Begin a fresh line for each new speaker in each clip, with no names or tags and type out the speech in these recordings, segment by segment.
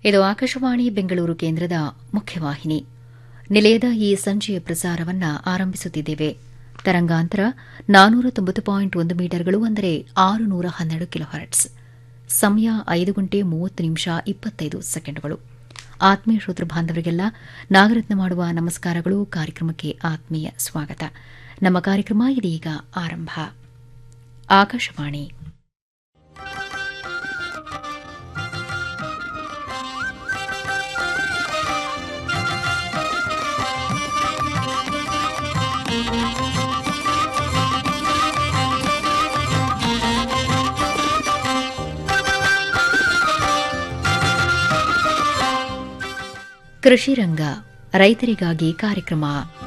ಇದು ಆಕಾಶವಾಣಿ ಬೆಂಗಳೂರು ಕೇಂದ್ರದ ಮುಖ್ಯವಾಹಿನಿ ನಿಲಯದ ಈ ಸಂಜೆಯ ಪ್ರಸಾರವನ್ನು ಆರಂಭಿಸುತ್ತಿದ್ದೇವೆ ತರಂಗಾಂತರ ನಾನೂರ ತೊಂಬತ್ತು ಪಾಯಿಂಟ್ ಒಂದು ಮೀಟರ್ಗಳು ಅಂದರೆ ಆರು ನೂರ ಹನ್ನೆರಡು ಕಿಲೋ ಹರ್ಟ್ಸ್ ಸಮಯ ಐದು ಗಂಟೆ ಮೂವತ್ತು ನಿಮಿಷ ಇಪ್ಪತ್ತೈದು ಸೆಕೆಂಡ್ಗಳು ಆತ್ಮೀಯ ಶ್ರೋತೃ ಬಾಂಧವರಿಗೆಲ್ಲ ನಾಗರತ್ನ ಮಾಡುವ ನಮಸ್ಕಾರಗಳು ಕಾರ್ಯಕ್ರಮಕ್ಕೆ ಆತ್ಮೀಯ ಸ್ವಾಗತ ನಮ್ಮ ಕಾರ್ಯಕ್ರಮ ಇದೀಗ ಆರಂಭ ಆಕಾಶವಾಣಿ ಕೃಷಿ ರಂಗ ರೈತರಿಗಾಗಿ ಕಾರ್ಯಕ್ರಮ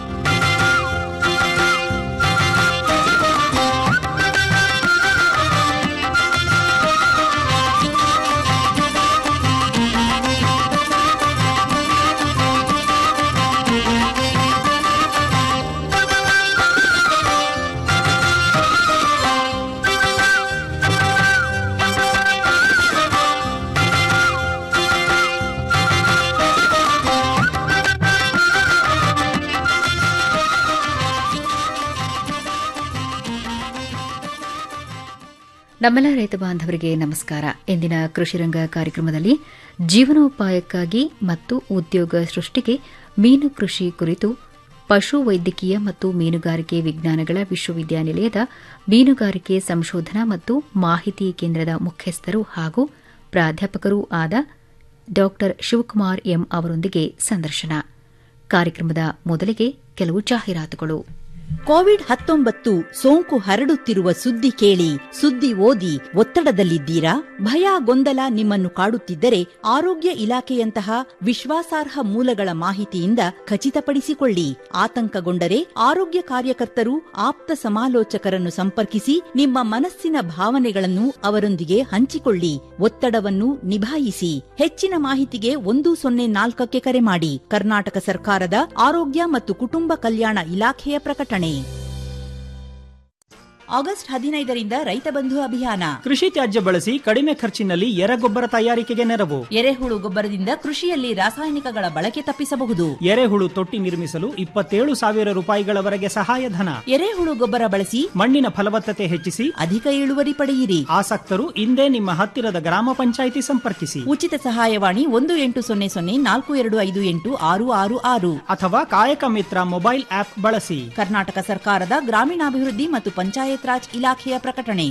ನಮ್ಮೆಲ್ಲ ರೈತ ಬಾಂಧವರಿಗೆ ನಮಸ್ಕಾರ ಇಂದಿನ ಕೃಷಿರಂಗ ಕಾರ್ಯಕ್ರಮದಲ್ಲಿ ಜೀವನೋಪಾಯಕ್ಕಾಗಿ ಮತ್ತು ಉದ್ಯೋಗ ಸೃಷ್ಟಿಗೆ ಮೀನು ಕೃಷಿ ಕುರಿತು ಪಶು ವೈದ್ಯಕೀಯ ಮತ್ತು ಮೀನುಗಾರಿಕೆ ವಿಜ್ಞಾನಗಳ ವಿಶ್ವವಿದ್ಯಾನಿಲಯದ ಮೀನುಗಾರಿಕೆ ಸಂಶೋಧನಾ ಮತ್ತು ಮಾಹಿತಿ ಕೇಂದ್ರದ ಮುಖ್ಯಸ್ಥರು ಹಾಗೂ ಪ್ರಾಧ್ಯಾಪಕರೂ ಆದ ಡಾ ಶಿವಕುಮಾರ್ ಎಂ ಅವರೊಂದಿಗೆ ಸಂದರ್ಶನ ಕಾರ್ಯಕ್ರಮದ ಮೊದಲಿಗೆ ಕೆಲವು ಜಾಹೀರಾತುಗಳು
ಕೋವಿಡ್ ಹತ್ತೊಂಬತ್ತು ಸೋಂಕು ಹರಡುತ್ತಿರುವ ಸುದ್ದಿ ಕೇಳಿ ಸುದ್ದಿ ಓದಿ ಒತ್ತಡದಲ್ಲಿದ್ದೀರಾ ಭಯ ಗೊಂದಲ ನಿಮ್ಮನ್ನು ಕಾಡುತ್ತಿದ್ದರೆ ಆರೋಗ್ಯ ಇಲಾಖೆಯಂತಹ ವಿಶ್ವಾಸಾರ್ಹ ಮೂಲಗಳ ಮಾಹಿತಿಯಿಂದ ಖಚಿತಪಡಿಸಿಕೊಳ್ಳಿ ಆತಂಕಗೊಂಡರೆ ಆರೋಗ್ಯ ಕಾರ್ಯಕರ್ತರು ಆಪ್ತ ಸಮಾಲೋಚಕರನ್ನು ಸಂಪರ್ಕಿಸಿ ನಿಮ್ಮ ಮನಸ್ಸಿನ ಭಾವನೆಗಳನ್ನು ಅವರೊಂದಿಗೆ ಹಂಚಿಕೊಳ್ಳಿ ಒತ್ತಡವನ್ನು ನಿಭಾಯಿಸಿ ಹೆಚ್ಚಿನ ಮಾಹಿತಿಗೆ ಒಂದು ಸೊನ್ನೆ ನಾಲ್ಕಕ್ಕೆ ಕರೆ ಮಾಡಿ ಕರ್ನಾಟಕ ಸರ್ಕಾರದ ಆರೋಗ್ಯ ಮತ್ತು ಕುಟುಂಬ ಕಲ್ಯಾಣ ಇಲಾಖೆಯ ಪ್ರಕಟಣೆ ಆಗಸ್ಟ್ ಹದಿನೈದರಿಂದ ರೈತ ಬಂಧು ಅಭಿಯಾನ
ಕೃಷಿ ತ್ಯಾಜ್ಯ ಬಳಸಿ ಕಡಿಮೆ ಖರ್ಚಿನಲ್ಲಿ ಎರೆಗೊಬ್ಬರ ತಯಾರಿಕೆಗೆ ನೆರವು
ಎರೆಹುಳು ಗೊಬ್ಬರದಿಂದ ಕೃಷಿಯಲ್ಲಿ ರಾಸಾಯನಿಕಗಳ ಬಳಕೆ ತಪ್ಪಿಸಬಹುದು
ಎರೆಹುಳು ತೊಟ್ಟಿ ನಿರ್ಮಿಸಲು ಇಪ್ಪತ್ತೇಳು ಸಾವಿರ ರೂಪಾಯಿಗಳವರೆಗೆ ಸಹಾಯಧನ
ಎರೆಹುಳು ಗೊಬ್ಬರ ಬಳಸಿ
ಮಣ್ಣಿನ ಫಲವತ್ತತೆ ಹೆಚ್ಚಿಸಿ
ಅಧಿಕ ಇಳುವರಿ ಪಡೆಯಿರಿ
ಆಸಕ್ತರು ಇಂದೇ ನಿಮ್ಮ ಹತ್ತಿರದ ಗ್ರಾಮ ಪಂಚಾಯಿತಿ ಸಂಪರ್ಕಿಸಿ
ಉಚಿತ ಸಹಾಯವಾಣಿ ಒಂದು ಎಂಟು ಸೊನ್ನೆ ಸೊನ್ನೆ ನಾಲ್ಕು ಎರಡು ಐದು ಎಂಟು ಆರು ಆರು ಆರು
ಅಥವಾ ಕಾಯಕ ಮಿತ್ರ ಮೊಬೈಲ್ ಆಪ್ ಬಳಸಿ
ಕರ್ನಾಟಕ ಸರ್ಕಾರದ ಗ್ರಾಮೀಣಾಭಿವೃದ್ಧಿ ಮತ್ತು ಪಂಚಾಯತ್ ರಾಜ್ ಇಲಾಖೆಯ ಪ್ರಕಟಣೆ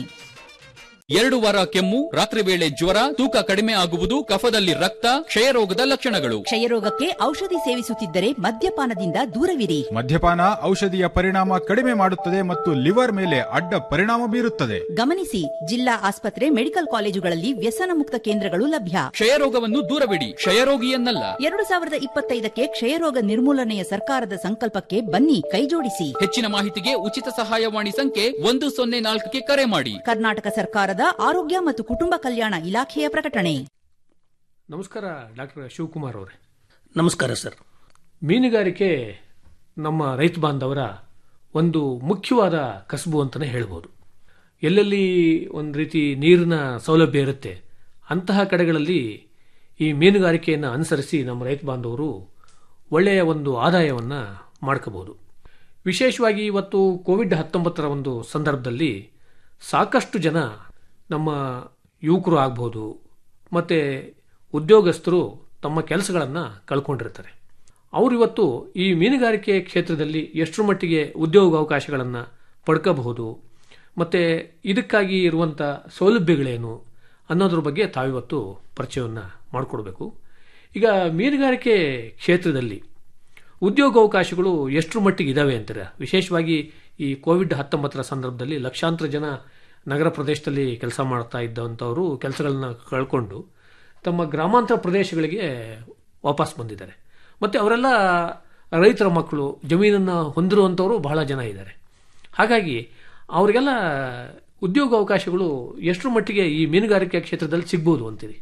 ಎರಡು ವಾರ ಕೆಮ್ಮು ರಾತ್ರಿ ವೇಳೆ ಜ್ವರ ತೂಕ ಕಡಿಮೆ ಆಗುವುದು ಕಫದಲ್ಲಿ ರಕ್ತ ಕ್ಷಯರೋಗದ ಲಕ್ಷಣಗಳು
ಕ್ಷಯರೋಗಕ್ಕೆ ಔಷಧಿ ಸೇವಿಸುತ್ತಿದ್ದರೆ ಮದ್ಯಪಾನದಿಂದ ದೂರವಿರಿ
ಮದ್ಯಪಾನ ಔಷಧಿಯ ಪರಿಣಾಮ ಕಡಿಮೆ ಮಾಡುತ್ತದೆ ಮತ್ತು ಲಿವರ್ ಮೇಲೆ ಅಡ್ಡ ಪರಿಣಾಮ ಬೀರುತ್ತದೆ
ಗಮನಿಸಿ ಜಿಲ್ಲಾ ಆಸ್ಪತ್ರೆ ಮೆಡಿಕಲ್ ಕಾಲೇಜುಗಳಲ್ಲಿ ವ್ಯಸನ ಮುಕ್ತ ಕೇಂದ್ರಗಳು ಲಭ್ಯ
ಕ್ಷಯರೋಗವನ್ನು ದೂರವಿಡಿ ಕ್ಷಯರೋಗಿಯನ್ನಲ್ಲ
ಎರಡು ಸಾವಿರದ ಇಪ್ಪತ್ತೈದಕ್ಕೆ ಕ್ಷಯರೋಗ ನಿರ್ಮೂಲನೆಯ ಸರ್ಕಾರದ ಸಂಕಲ್ಪಕ್ಕೆ ಬನ್ನಿ ಕೈಜೋಡಿಸಿ
ಹೆಚ್ಚಿನ ಮಾಹಿತಿಗೆ ಉಚಿತ ಸಹಾಯವಾಣಿ ಸಂಖ್ಯೆ ಒಂದು ಸೊನ್ನೆ ನಾಲ್ಕಕ್ಕೆ ಕರೆ ಮಾಡಿ
ಕರ್ನಾಟಕ ಸರ್ಕಾರದ ಆರೋಗ್ಯ ಮತ್ತು ಕುಟುಂಬ ಕಲ್ಯಾಣ ಇಲಾಖೆಯ ಪ್ರಕಟಣೆ
ನಮಸ್ಕಾರ ಡಾಕ್ಟರ್ ಶಿವಕುಮಾರ್ ಅವರೇ
ನಮಸ್ಕಾರ ಸರ್
ಮೀನುಗಾರಿಕೆ ನಮ್ಮ ರೈತ ಬಾಂಧವರ ಒಂದು ಮುಖ್ಯವಾದ ಕಸಬು ಅಂತಲೇ ಹೇಳ್ಬೋದು ಎಲ್ಲೆಲ್ಲಿ ಒಂದು ರೀತಿ ನೀರಿನ ಸೌಲಭ್ಯ ಇರುತ್ತೆ ಅಂತಹ ಕಡೆಗಳಲ್ಲಿ ಈ ಮೀನುಗಾರಿಕೆಯನ್ನು ಅನುಸರಿಸಿ ನಮ್ಮ ರೈತ ಬಾಂಧವರು ಒಳ್ಳೆಯ ಒಂದು ಆದಾಯವನ್ನು ಮಾಡ್ಕೋಬಹುದು ವಿಶೇಷವಾಗಿ ಇವತ್ತು ಕೋವಿಡ್ ಹತ್ತೊಂಬತ್ತರ ಒಂದು ಸಂದರ್ಭದಲ್ಲಿ ಸಾಕಷ್ಟು ಜನ ನಮ್ಮ ಯುವಕರು ಆಗ್ಬೋದು ಮತ್ತು ಉದ್ಯೋಗಸ್ಥರು ತಮ್ಮ ಕೆಲಸಗಳನ್ನು ಕಳ್ಕೊಂಡಿರ್ತಾರೆ ಅವರು ಇವತ್ತು ಈ ಮೀನುಗಾರಿಕೆ ಕ್ಷೇತ್ರದಲ್ಲಿ ಎಷ್ಟರ ಮಟ್ಟಿಗೆ ಉದ್ಯೋಗ ಅವಕಾಶಗಳನ್ನು ಪಡ್ಕೋಬಹುದು ಮತ್ತು ಇದಕ್ಕಾಗಿ ಇರುವಂಥ ಸೌಲಭ್ಯಗಳೇನು ಅನ್ನೋದ್ರ ಬಗ್ಗೆ ತಾವಿವತ್ತು ಪರಿಚಯವನ್ನು ಮಾಡಿಕೊಡ್ಬೇಕು ಈಗ ಮೀನುಗಾರಿಕೆ ಕ್ಷೇತ್ರದಲ್ಲಿ ಉದ್ಯೋಗಾವಕಾಶಗಳು ಎಷ್ಟರ ಮಟ್ಟಿಗೆ ಇದಾವೆ ಅಂತಾರೆ ವಿಶೇಷವಾಗಿ ಈ ಕೋವಿಡ್ ಹತ್ತೊಂಬತ್ತರ ಸಂದರ್ಭದಲ್ಲಿ ಲಕ್ಷಾಂತರ ಜನ ನಗರ ಪ್ರದೇಶದಲ್ಲಿ ಕೆಲಸ ಮಾಡ್ತಾ ಇದ್ದಂಥವರು ಕೆಲಸಗಳನ್ನ ಕಳ್ಕೊಂಡು ತಮ್ಮ ಗ್ರಾಮಾಂತರ ಪ್ರದೇಶಗಳಿಗೆ ವಾಪಸ್ ಬಂದಿದ್ದಾರೆ ಮತ್ತು ಅವರೆಲ್ಲ ರೈತರ ಮಕ್ಕಳು ಜಮೀನನ್ನು ಹೊಂದಿರುವಂಥವರು ಬಹಳ ಜನ ಇದ್ದಾರೆ ಹಾಗಾಗಿ ಅವರಿಗೆಲ್ಲ ಉದ್ಯೋಗ ಅವಕಾಶಗಳು ಎಷ್ಟರ ಮಟ್ಟಿಗೆ ಈ ಮೀನುಗಾರಿಕೆ ಕ್ಷೇತ್ರದಲ್ಲಿ ಸಿಗ್ಬೋದು ಅಂತೀರಿ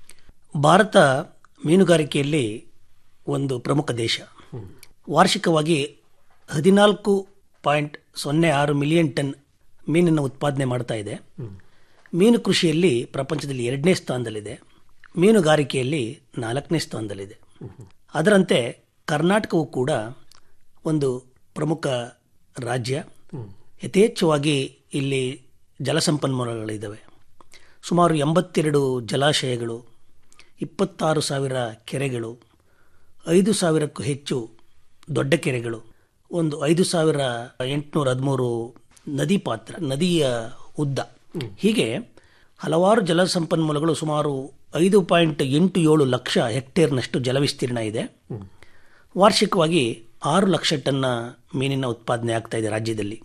ಭಾರತ ಮೀನುಗಾರಿಕೆಯಲ್ಲಿ ಒಂದು ಪ್ರಮುಖ ದೇಶ ವಾರ್ಷಿಕವಾಗಿ ಹದಿನಾಲ್ಕು ಪಾಯಿಂಟ್ ಸೊನ್ನೆ ಆರು ಮಿಲಿಯನ್ ಟನ್ ಮೀನನ್ನು ಉತ್ಪಾದನೆ ಮಾಡ್ತಾ ಇದೆ ಮೀನು ಕೃಷಿಯಲ್ಲಿ ಪ್ರಪಂಚದಲ್ಲಿ ಎರಡನೇ ಸ್ಥಾನದಲ್ಲಿದೆ ಮೀನುಗಾರಿಕೆಯಲ್ಲಿ ನಾಲ್ಕನೇ ಸ್ಥಾನದಲ್ಲಿದೆ ಅದರಂತೆ ಕರ್ನಾಟಕವು ಕೂಡ ಒಂದು ಪ್ರಮುಖ ರಾಜ್ಯ ಯಥೇಚ್ಛವಾಗಿ ಇಲ್ಲಿ ಜಲಸಂಪನ್ಮೂಲಗಳಿದ್ದಾವೆ ಸುಮಾರು ಎಂಬತ್ತೆರಡು ಜಲಾಶಯಗಳು ಇಪ್ಪತ್ತಾರು ಸಾವಿರ ಕೆರೆಗಳು ಐದು ಸಾವಿರಕ್ಕೂ ಹೆಚ್ಚು ದೊಡ್ಡ ಕೆರೆಗಳು ಒಂದು ಐದು ಸಾವಿರ ಎಂಟುನೂರ ಹದಿಮೂರು ನದಿ ಪಾತ್ರ ನದಿಯ ಉದ್ದ ಹೀಗೆ ಹಲವಾರು ಜಲಸಂಪನ್ಮೂಲಗಳು ಸುಮಾರು ಐದು ಪಾಯಿಂಟ್ ಎಂಟು ಏಳು ಲಕ್ಷ ಹೆಕ್ಟೇರ್ನಷ್ಟು ಜಲವಿಸ್ತೀರ್ಣ ಇದೆ ವಾರ್ಷಿಕವಾಗಿ ಆರು ಲಕ್ಷ ಟನ್ನ ಮೀನಿನ ಉತ್ಪಾದನೆ ಆಗ್ತಾ ಇದೆ ರಾಜ್ಯದಲ್ಲಿ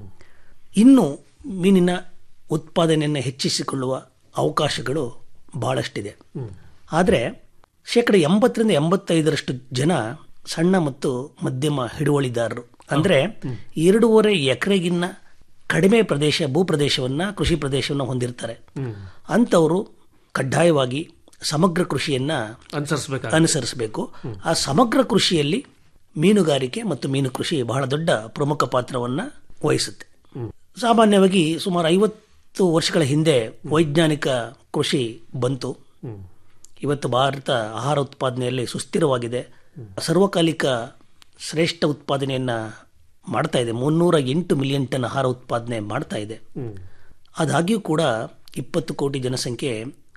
ಇನ್ನು ಮೀನಿನ ಉತ್ಪಾದನೆಯನ್ನು ಹೆಚ್ಚಿಸಿಕೊಳ್ಳುವ ಅವಕಾಶಗಳು ಬಹಳಷ್ಟಿದೆ ಆದರೆ ಶೇಕಡ ಎಂಬತ್ತರಿಂದ ಎಂಬತ್ತೈದರಷ್ಟು ಜನ ಸಣ್ಣ ಮತ್ತು ಮಧ್ಯಮ ಹಿಡುವಳಿದಾರರು ಅಂದರೆ ಎರಡೂವರೆ ಎಕರೆಗಿನ್ನ ಕಡಿಮೆ ಪ್ರದೇಶ ಭೂ ಪ್ರದೇಶವನ್ನ ಕೃಷಿ ಪ್ರದೇಶವನ್ನು ಹೊಂದಿರ್ತಾರೆ ಅಂಥವರು ಕಡ್ಡಾಯವಾಗಿ ಸಮಗ್ರ ಕೃಷಿಯನ್ನ
ಅನುಸರಿಸಬೇಕಾಗುತ್ತೆ
ಅನುಸರಿಸಬೇಕು ಆ ಸಮಗ್ರ ಕೃಷಿಯಲ್ಲಿ ಮೀನುಗಾರಿಕೆ ಮತ್ತು ಮೀನು ಕೃಷಿ ಬಹಳ ದೊಡ್ಡ ಪ್ರಮುಖ ಪಾತ್ರವನ್ನ ವಹಿಸುತ್ತೆ ಸಾಮಾನ್ಯವಾಗಿ ಸುಮಾರು ಐವತ್ತು ವರ್ಷಗಳ ಹಿಂದೆ ವೈಜ್ಞಾನಿಕ ಕೃಷಿ ಬಂತು ಇವತ್ತು ಭಾರತ ಆಹಾರ ಉತ್ಪಾದನೆಯಲ್ಲಿ ಸುಸ್ಥಿರವಾಗಿದೆ ಸರ್ವಕಾಲಿಕ ಶ್ರೇಷ್ಠ ಉತ್ಪಾದನೆಯನ್ನ ಮಾಡ್ತಾ ಇದೆ ಮುನ್ನೂರ ಎಂಟು ಮಿಲಿಯನ್ ಟನ್ ಆಹಾರ ಉತ್ಪಾದನೆ ಮಾಡ್ತಾ ಇದೆ ಆದಾಗ್ಯೂ ಕೂಡ ಇಪ್ಪತ್ತು ಕೋಟಿ ಜನಸಂಖ್ಯೆ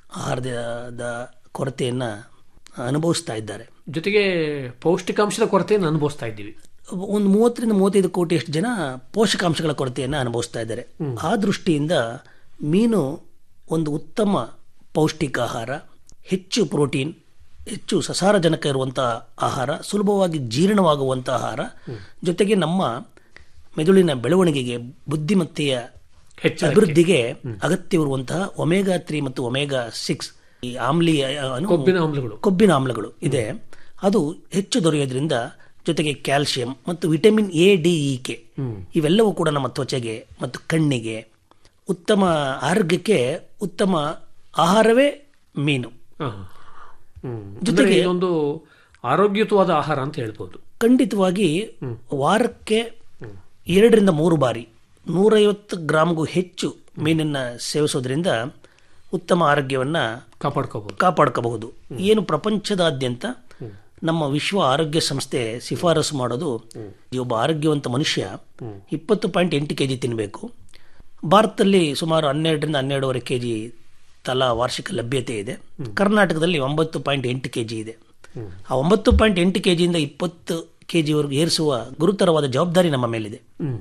ಆಹಾರದ ಕೊರತೆಯನ್ನ ಅನುಭವಿಸ್ತಾ ಇದ್ದಾರೆ
ಜೊತೆಗೆ ಪೌಷ್ಟಿಕಾಂಶದ ಕೊರತೆಯನ್ನು ಅನುಭವಿಸ್ತಾ ಇದ್ದೀವಿ
ಒಂದು ಮೂವತ್ತರಿಂದ ಮೂವತ್ತೈದು ಕೋಟಿಯಷ್ಟು ಜನ ಪೋಷಕಾಂಶಗಳ ಕೊರತೆಯನ್ನು ಅನುಭವಿಸ್ತಾ ಇದ್ದಾರೆ ಆ ದೃಷ್ಟಿಯಿಂದ ಮೀನು ಒಂದು ಉತ್ತಮ ಪೌಷ್ಟಿಕ ಆಹಾರ ಹೆಚ್ಚು ಪ್ರೋಟೀನ್ ಹೆಚ್ಚು ಸಸಾರಜನಕ ಇರುವಂತಹ ಆಹಾರ ಸುಲಭವಾಗಿ ಜೀರ್ಣವಾಗುವಂತಹ ಆಹಾರ ಜೊತೆಗೆ ನಮ್ಮ ಮೆದುಳಿನ ಬೆಳವಣಿಗೆಗೆ ಬುದ್ಧಿಮತ್ತೆಯ
ಹೆಚ್ಚು
ಅಭಿವೃದ್ಧಿಗೆ ಅಗತ್ಯವಿರುವಂತಹ ಒಮೆಗಾ ತ್ರೀ ಮತ್ತು ಒಮೆಗಾ ಸಿಕ್ಸ್ ಈ ಆಮ್ಲೀಯ ಅನು-
ಕೊಬ್ಬಿನ ಆಮ್ಲಗಳು
ಕೊಬ್ಬಿನ ಆಮ್ಲಗಳು ಇದೆ ಅದು ಹೆಚ್ಚು ದೊರೆಯೋದ್ರಿಂದ ಜೊತೆಗೆ ಕ್ಯಾಲ್ಸಿಯಂ ಮತ್ತು vitamin A D E K ಇವೆಲ್ಲವೂ ಕೂಡ ನಮ್ಮ ತ್ವಚೆಗೆ ಮತ್ತು ಕಣ್ಣಿಗೆ ಉತ್ತಮ ಆರೋಗ್ಯಕ್ಕೆ ಉತ್ತಮ ಆಹಾರವೇ ಮೀನು
ಹಾ. ಹ್ಮ್. ಅಂದ್ರೆ ಇದೊಂದು ಆರೋಗ್ಯಯುತವಾದ ಆಹಾರ ಅಂತ ಹೇಳ್ಬೋದು
ಖಂಡಿತವಾಗಿ ವಾರಕ್ಕೆ ಎರಡರಿಂದ ಮೂರು ಬಾರಿ ನೂರೈವತ್ತು ಗ್ರಾಮ್ಗೂ ಹೆಚ್ಚು ಮೀನನ್ನ ಸೇವಿಸೋದ್ರಿಂದ ಉತ್ತಮ ಆರೋಗ್ಯವನ್ನ
ಕಾಪಾಡ್ಕೋಬಹುದು
ಕಾಪಾಡ್ಕೋಬಹುದು ಏನು ಪ್ರಪಂಚದಾದ್ಯಂತ ನಮ್ಮ ವಿಶ್ವ ಆರೋಗ್ಯ ಸಂಸ್ಥೆ ಶಿಫಾರಸು ಮಾಡೋದು ಈ ಒಬ್ಬ ಆರೋಗ್ಯವಂತ ಮನುಷ್ಯ ಇಪ್ಪತ್ತು ಪಾಯಿಂಟ್ ಎಂಟು ಕೆಜಿ ತಿನ್ನಬೇಕು ಭಾರತದಲ್ಲಿ ಸುಮಾರು ಹನ್ನೆರಡರಿಂದ ಹನ್ನೆರಡೂವರೆ ಕೆಜಿ ತಲಾ ವಾರ್ಷಿಕ ಲಭ್ಯತೆ ಇದೆ ಕರ್ನಾಟಕದಲ್ಲಿ ಒಂಬತ್ತು ಪಾಯಿಂಟ್ ಎಂಟು ಕೆಜಿ ಇದೆ ಆ ಒಂಬತ್ತು ಪಾಯಿಂಟ್ ಎಂಟು ಕೆಜಿಯಿಂದ ಇಪ್ಪತ್ತು ಕೆಜಿವರೆಗೂ ಏರಿಸುವ ಗುರುತರವಾದ ಜವಾಬ್ದಾರಿ ನಮ್ಮ ಮೇಲಿದೆ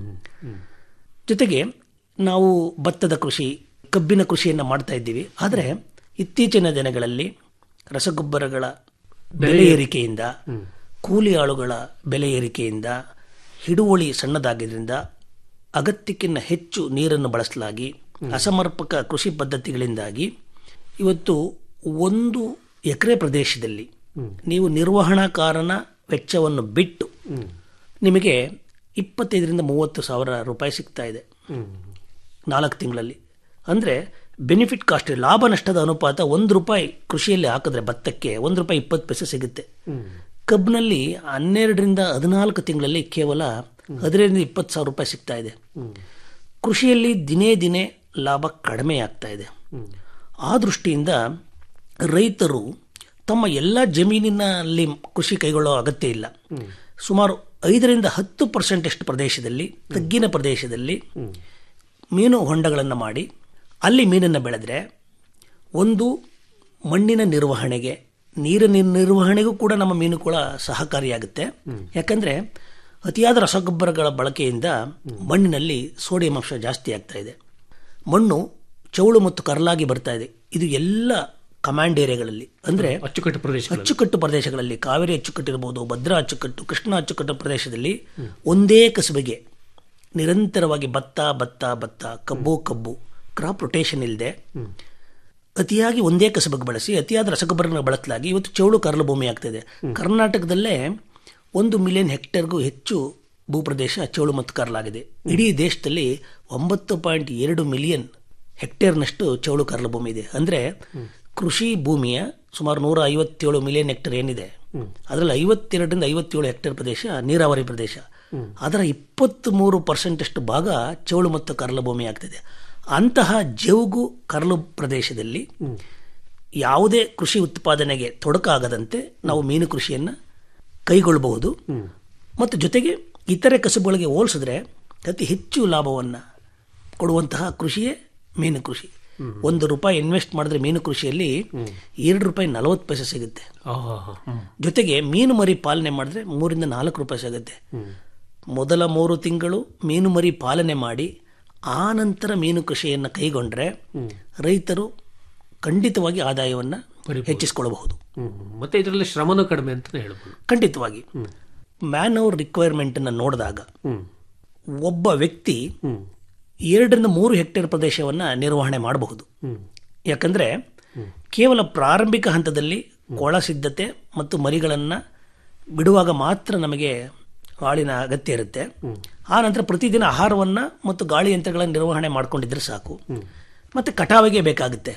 ಜೊತೆಗೆ ನಾವು ಭತ್ತದ ಕೃಷಿ ಕಬ್ಬಿನ ಕೃಷಿಯನ್ನು ಮಾಡ್ತಾ ಇದ್ದೀವಿ ಆದರೆ ಇತ್ತೀಚಿನ ದಿನಗಳಲ್ಲಿ ರಸಗೊಬ್ಬರಗಳ ಬೆಲೆ ಏರಿಕೆಯಿಂದ ಕೂಲಿ ಆಳುಗಳ ಬೆಲೆ ಏರಿಕೆಯಿಂದ ಹಿಡುವಳಿ ಸಣ್ಣದಾಗಿದ್ದರಿಂದ ಅಗತ್ಯಕ್ಕಿಂತ ಹೆಚ್ಚು ನೀರನ್ನು ಬಳಸಲಾಗಿ ಅಸಮರ್ಪಕ ಕೃಷಿ ಪದ್ಧತಿಗಳಿಂದಾಗಿ ಇವತ್ತು ಒಂದು ಎಕರೆ ಪ್ರದೇಶದಲ್ಲಿ ನೀವು ನಿರ್ವಹಣಾಕಾರನ ವೆಚ್ಚವನ್ನು ಬಿಟ್ಟು ನಿಮಗೆ ಇಪ್ಪತ್ತೈದರಿಂದ ಮೂವತ್ತು ಸಾವಿರ ರೂಪಾಯಿ ಸಿಗ್ತಾ ಇದೆ ನಾಲ್ಕು ತಿಂಗಳಲ್ಲಿ ಅಂದರೆ ಬೆನಿಫಿಟ್ ಕಾಸ್ಟ್ ಲಾಭ ನಷ್ಟದ ಅನುಪಾತ ಒಂದು ರೂಪಾಯಿ ಕೃಷಿಯಲ್ಲಿ ಹಾಕಿದ್ರೆ ಭತ್ತಕ್ಕೆ ಒಂದು ರೂಪಾಯಿ ಇಪ್ಪತ್ತು ಪೈಸೆ ಸಿಗುತ್ತೆ ಕಬ್ಬಿನಲ್ಲಿ ಹನ್ನೆರಡರಿಂದ ಹದಿನಾಲ್ಕು ತಿಂಗಳಲ್ಲಿ ಕೇವಲ ಹದಿನೈದರಿಂದ ಇಪ್ಪತ್ತು ಸಾವಿರ ರೂಪಾಯಿ ಸಿಗ್ತಾ ಇದೆ ಕೃಷಿಯಲ್ಲಿ ದಿನೇ ದಿನೇ ಲಾಭ ಕಡಿಮೆ ಆಗ್ತಾ ಇದೆ ಆ ದೃಷ್ಟಿಯಿಂದ ರೈತರು ತಮ್ಮ ಎಲ್ಲ ಜಮೀನಿನಲ್ಲಿ ಕೃಷಿ ಕೈಗೊಳ್ಳೋ ಅಗತ್ಯ ಇಲ್ಲ ಸುಮಾರು ಐದರಿಂದ ಹತ್ತು ಪರ್ಸೆಂಟ್ ಅಷ್ಟು ಪ್ರದೇಶದಲ್ಲಿ ತಗ್ಗಿನ ಪ್ರದೇಶದಲ್ಲಿ ಮೀನು ಹೊಂಡಗಳನ್ನು ಮಾಡಿ ಅಲ್ಲಿ ಮೀನನ್ನು ಬೆಳೆದ್ರೆ ಒಂದು ಮಣ್ಣಿನ ನಿರ್ವಹಣೆಗೆ ನೀರಿನ ನಿರ್ವಹಣೆಗೂ ಕೂಡ ನಮ್ಮ ಮೀನುಗಳ ಸಹಕಾರಿಯಾಗುತ್ತೆ ಯಾಕಂದ್ರೆ ಅತಿಯಾದ ರಸಗೊಬ್ಬರಗಳ ಬಳಕೆಯಿಂದ ಮಣ್ಣಿನಲ್ಲಿ ಸೋಡಿಯಂ ಅಂಶ ಜಾಸ್ತಿ ಆಗ್ತಾ ಇದೆ ಮಣ್ಣು ಚೌಳು ಮತ್ತು ಕರಲಾಗಿ ಬರ್ತಾ ಇದೆ ಇದು ಎಲ್ಲ ಕಮಾಂಡ್ ಏರಿಯಾಗಳಲ್ಲಿ ಅಂದ್ರೆ
ಅಚ್ಚುಕಟ್ಟು ಪ್ರದೇಶ
ಅಚ್ಚುಕಟ್ಟು ಪ್ರದೇಶಗಳಲ್ಲಿ ಕಾವೇರಿ ಅಚ್ಚುಕಟ್ಟು ಇರಬಹುದು ಭದ್ರಾ ಅಚ್ಚುಕಟ್ಟು ಕೃಷ್ಣ ಅಚ್ಚುಕಟ್ಟು ಪ್ರದೇಶದಲ್ಲಿ ಒಂದೇ ಕಸುಬಿಗೆ ನಿರಂತರವಾಗಿ ಭತ್ತ ಭತ್ತ ಭತ್ತ ಕಬ್ಬು ಕಬ್ಬು ಕ್ರಾಪ್ ರೊಟೇಷನ್ ಇಲ್ಲದೆ ಅತಿಯಾಗಿ ಒಂದೇ ಕಸಬಗೆ ಬಳಸಿ ಅತಿಯಾದ ರಸಗೊಬ್ಬರನ ಬಳಸಲಾಗಿ ಇವತ್ತು ಚೌಳು ಕರಲು ಭೂಮಿ ಆಗ್ತಿದೆ ಕರ್ನಾಟಕದಲ್ಲೇ ಒಂದು ಮಿಲಿಯನ್ ಹೆಕ್ಟೇರ್ಗೂ ಹೆಚ್ಚು ಭೂಪ್ರದೇಶ ಚೌಳು ಮತ್ತು ಕರಲಾಗಿದೆ ಇಡೀ ದೇಶದಲ್ಲಿ ಒಂಬತ್ತು ಪಾಯಿಂಟ್ ಎರಡು ಮಿಲಿಯನ್ ಹೆಕ್ಟೇರ್ನಷ್ಟು ಚೌಳು ಕರಲು ಭೂಮಿ ಇದೆ ಅಂದರೆ ಕೃಷಿ ಭೂಮಿಯ ಸುಮಾರು ನೂರ ಐವತ್ತೇಳು ಮಿಲಿಯನ್ ಹೆಕ್ಟೇರ್ ಏನಿದೆ ಅದರಲ್ಲಿ ಐವತ್ತೆರಡರಿಂದ ಐವತ್ತೇಳು ಹೆಕ್ಟೇರ್ ಪ್ರದೇಶ ನೀರಾವರಿ ಪ್ರದೇಶ ಅದರ ಇಪ್ಪತ್ತ್ ಮೂರು ಪರ್ಸೆಂಟ್ ಅಷ್ಟು ಭಾಗ ಚೌಳು ಮತ್ತು ಕರಲು ಭೂಮಿ ಆಗ್ತಿದೆ ಅಂತಹ ಜೌಗು ಕರಲು ಪ್ರದೇಶದಲ್ಲಿ ಯಾವುದೇ ಕೃಷಿ ಉತ್ಪಾದನೆಗೆ ತೊಡಕಾಗದಂತೆ ನಾವು ಮೀನು ಕೃಷಿಯನ್ನು ಕೈಗೊಳ್ಳಬಹುದು ಮತ್ತು ಜೊತೆಗೆ ಇತರೆ ಕಸುಬುಗಳಿಗೆ ಹೋಲಿಸಿದ್ರೆ ಅತಿ ಹೆಚ್ಚು ಲಾಭವನ್ನು ಕೊಡುವಂತಹ ಕೃಷಿಯೇ ಮೀನು ಕೃಷಿ ಒಂದು ರೂಪಾಯಿ ಇನ್ವೆಸ್ಟ್ ಮಾಡಿದ್ರೆ ಮೀನು ಕೃಷಿಯಲ್ಲಿ ಎರಡು ರೂಪಾಯಿ ನಲವತ್ತು ಪೈಸೆ ಸಿಗುತ್ತೆ ಜೊತೆಗೆ ಮೀನು ಮರಿ ಪಾಲನೆ ಮಾಡಿದ್ರೆ ಮೂರಿಂದ ನಾಲ್ಕು ರೂಪಾಯಿ ಸಿಗುತ್ತೆ ಮೊದಲ ಮೂರು ತಿಂಗಳು ಮೀನು ಮರಿ ಪಾಲನೆ ಮಾಡಿ ಆ ನಂತರ ಮೀನು ಕೃಷಿಯನ್ನು ಕೈಗೊಂಡ್ರೆ ರೈತರು ಖಂಡಿತವಾಗಿ ಆದಾಯವನ್ನು ಹೆಚ್ಚಿಸಿಕೊಳ್ಳಬಹುದು
ಹ್ಮ್. ಮತ್ತೆ ಇದರಲ್ಲಿ ಶ್ರಮನೂ ಕಡಿಮೆ ಅಂತ ಹೇಳ್ಬೋದು
ಖಂಡಿತವಾಗಿ ಮ್ಯಾನ್ ಅವರ್ ರಿಕ್ವೈರ್ಮೆಂಟ್ ಅನ್ನು ನೋಡಿದಾಗ ಒಬ್ಬ ವ್ಯಕ್ತಿ ಎರಡರಿಂದ ಮೂರು ಹೆಕ್ಟೇರ್ ಪ್ರದೇಶವನ್ನ ನಿರ್ವಹಣೆ ಮಾಡಬಹುದು ಯಾಕಂದ್ರೆ ಕೇವಲ ಪ್ರಾರಂಭಿಕ ಹಂತದಲ್ಲಿ ಕೊಳ ಸಿದ್ಧತೆ ಮತ್ತು ಮರಿಗಳನ್ನ ಬಿಡುವಾಗ ಮಾತ್ರ ನಮಗೆ ಆಳಿನ ಅಗತ್ಯ ಇರುತ್ತೆ ಆ ನಂತರ ಪ್ರತಿದಿನ ಆಹಾರವನ್ನ ಮತ್ತು ಗಾಳಿ ಯಂತ್ರಗಳ ನಿರ್ವಹಣೆ ಮಾಡ್ಕೊಂಡಿದ್ರೆ ಸಾಕು ಮತ್ತೆ ಕಟಾವಿಗೆ ಬೇಕಾಗುತ್ತೆ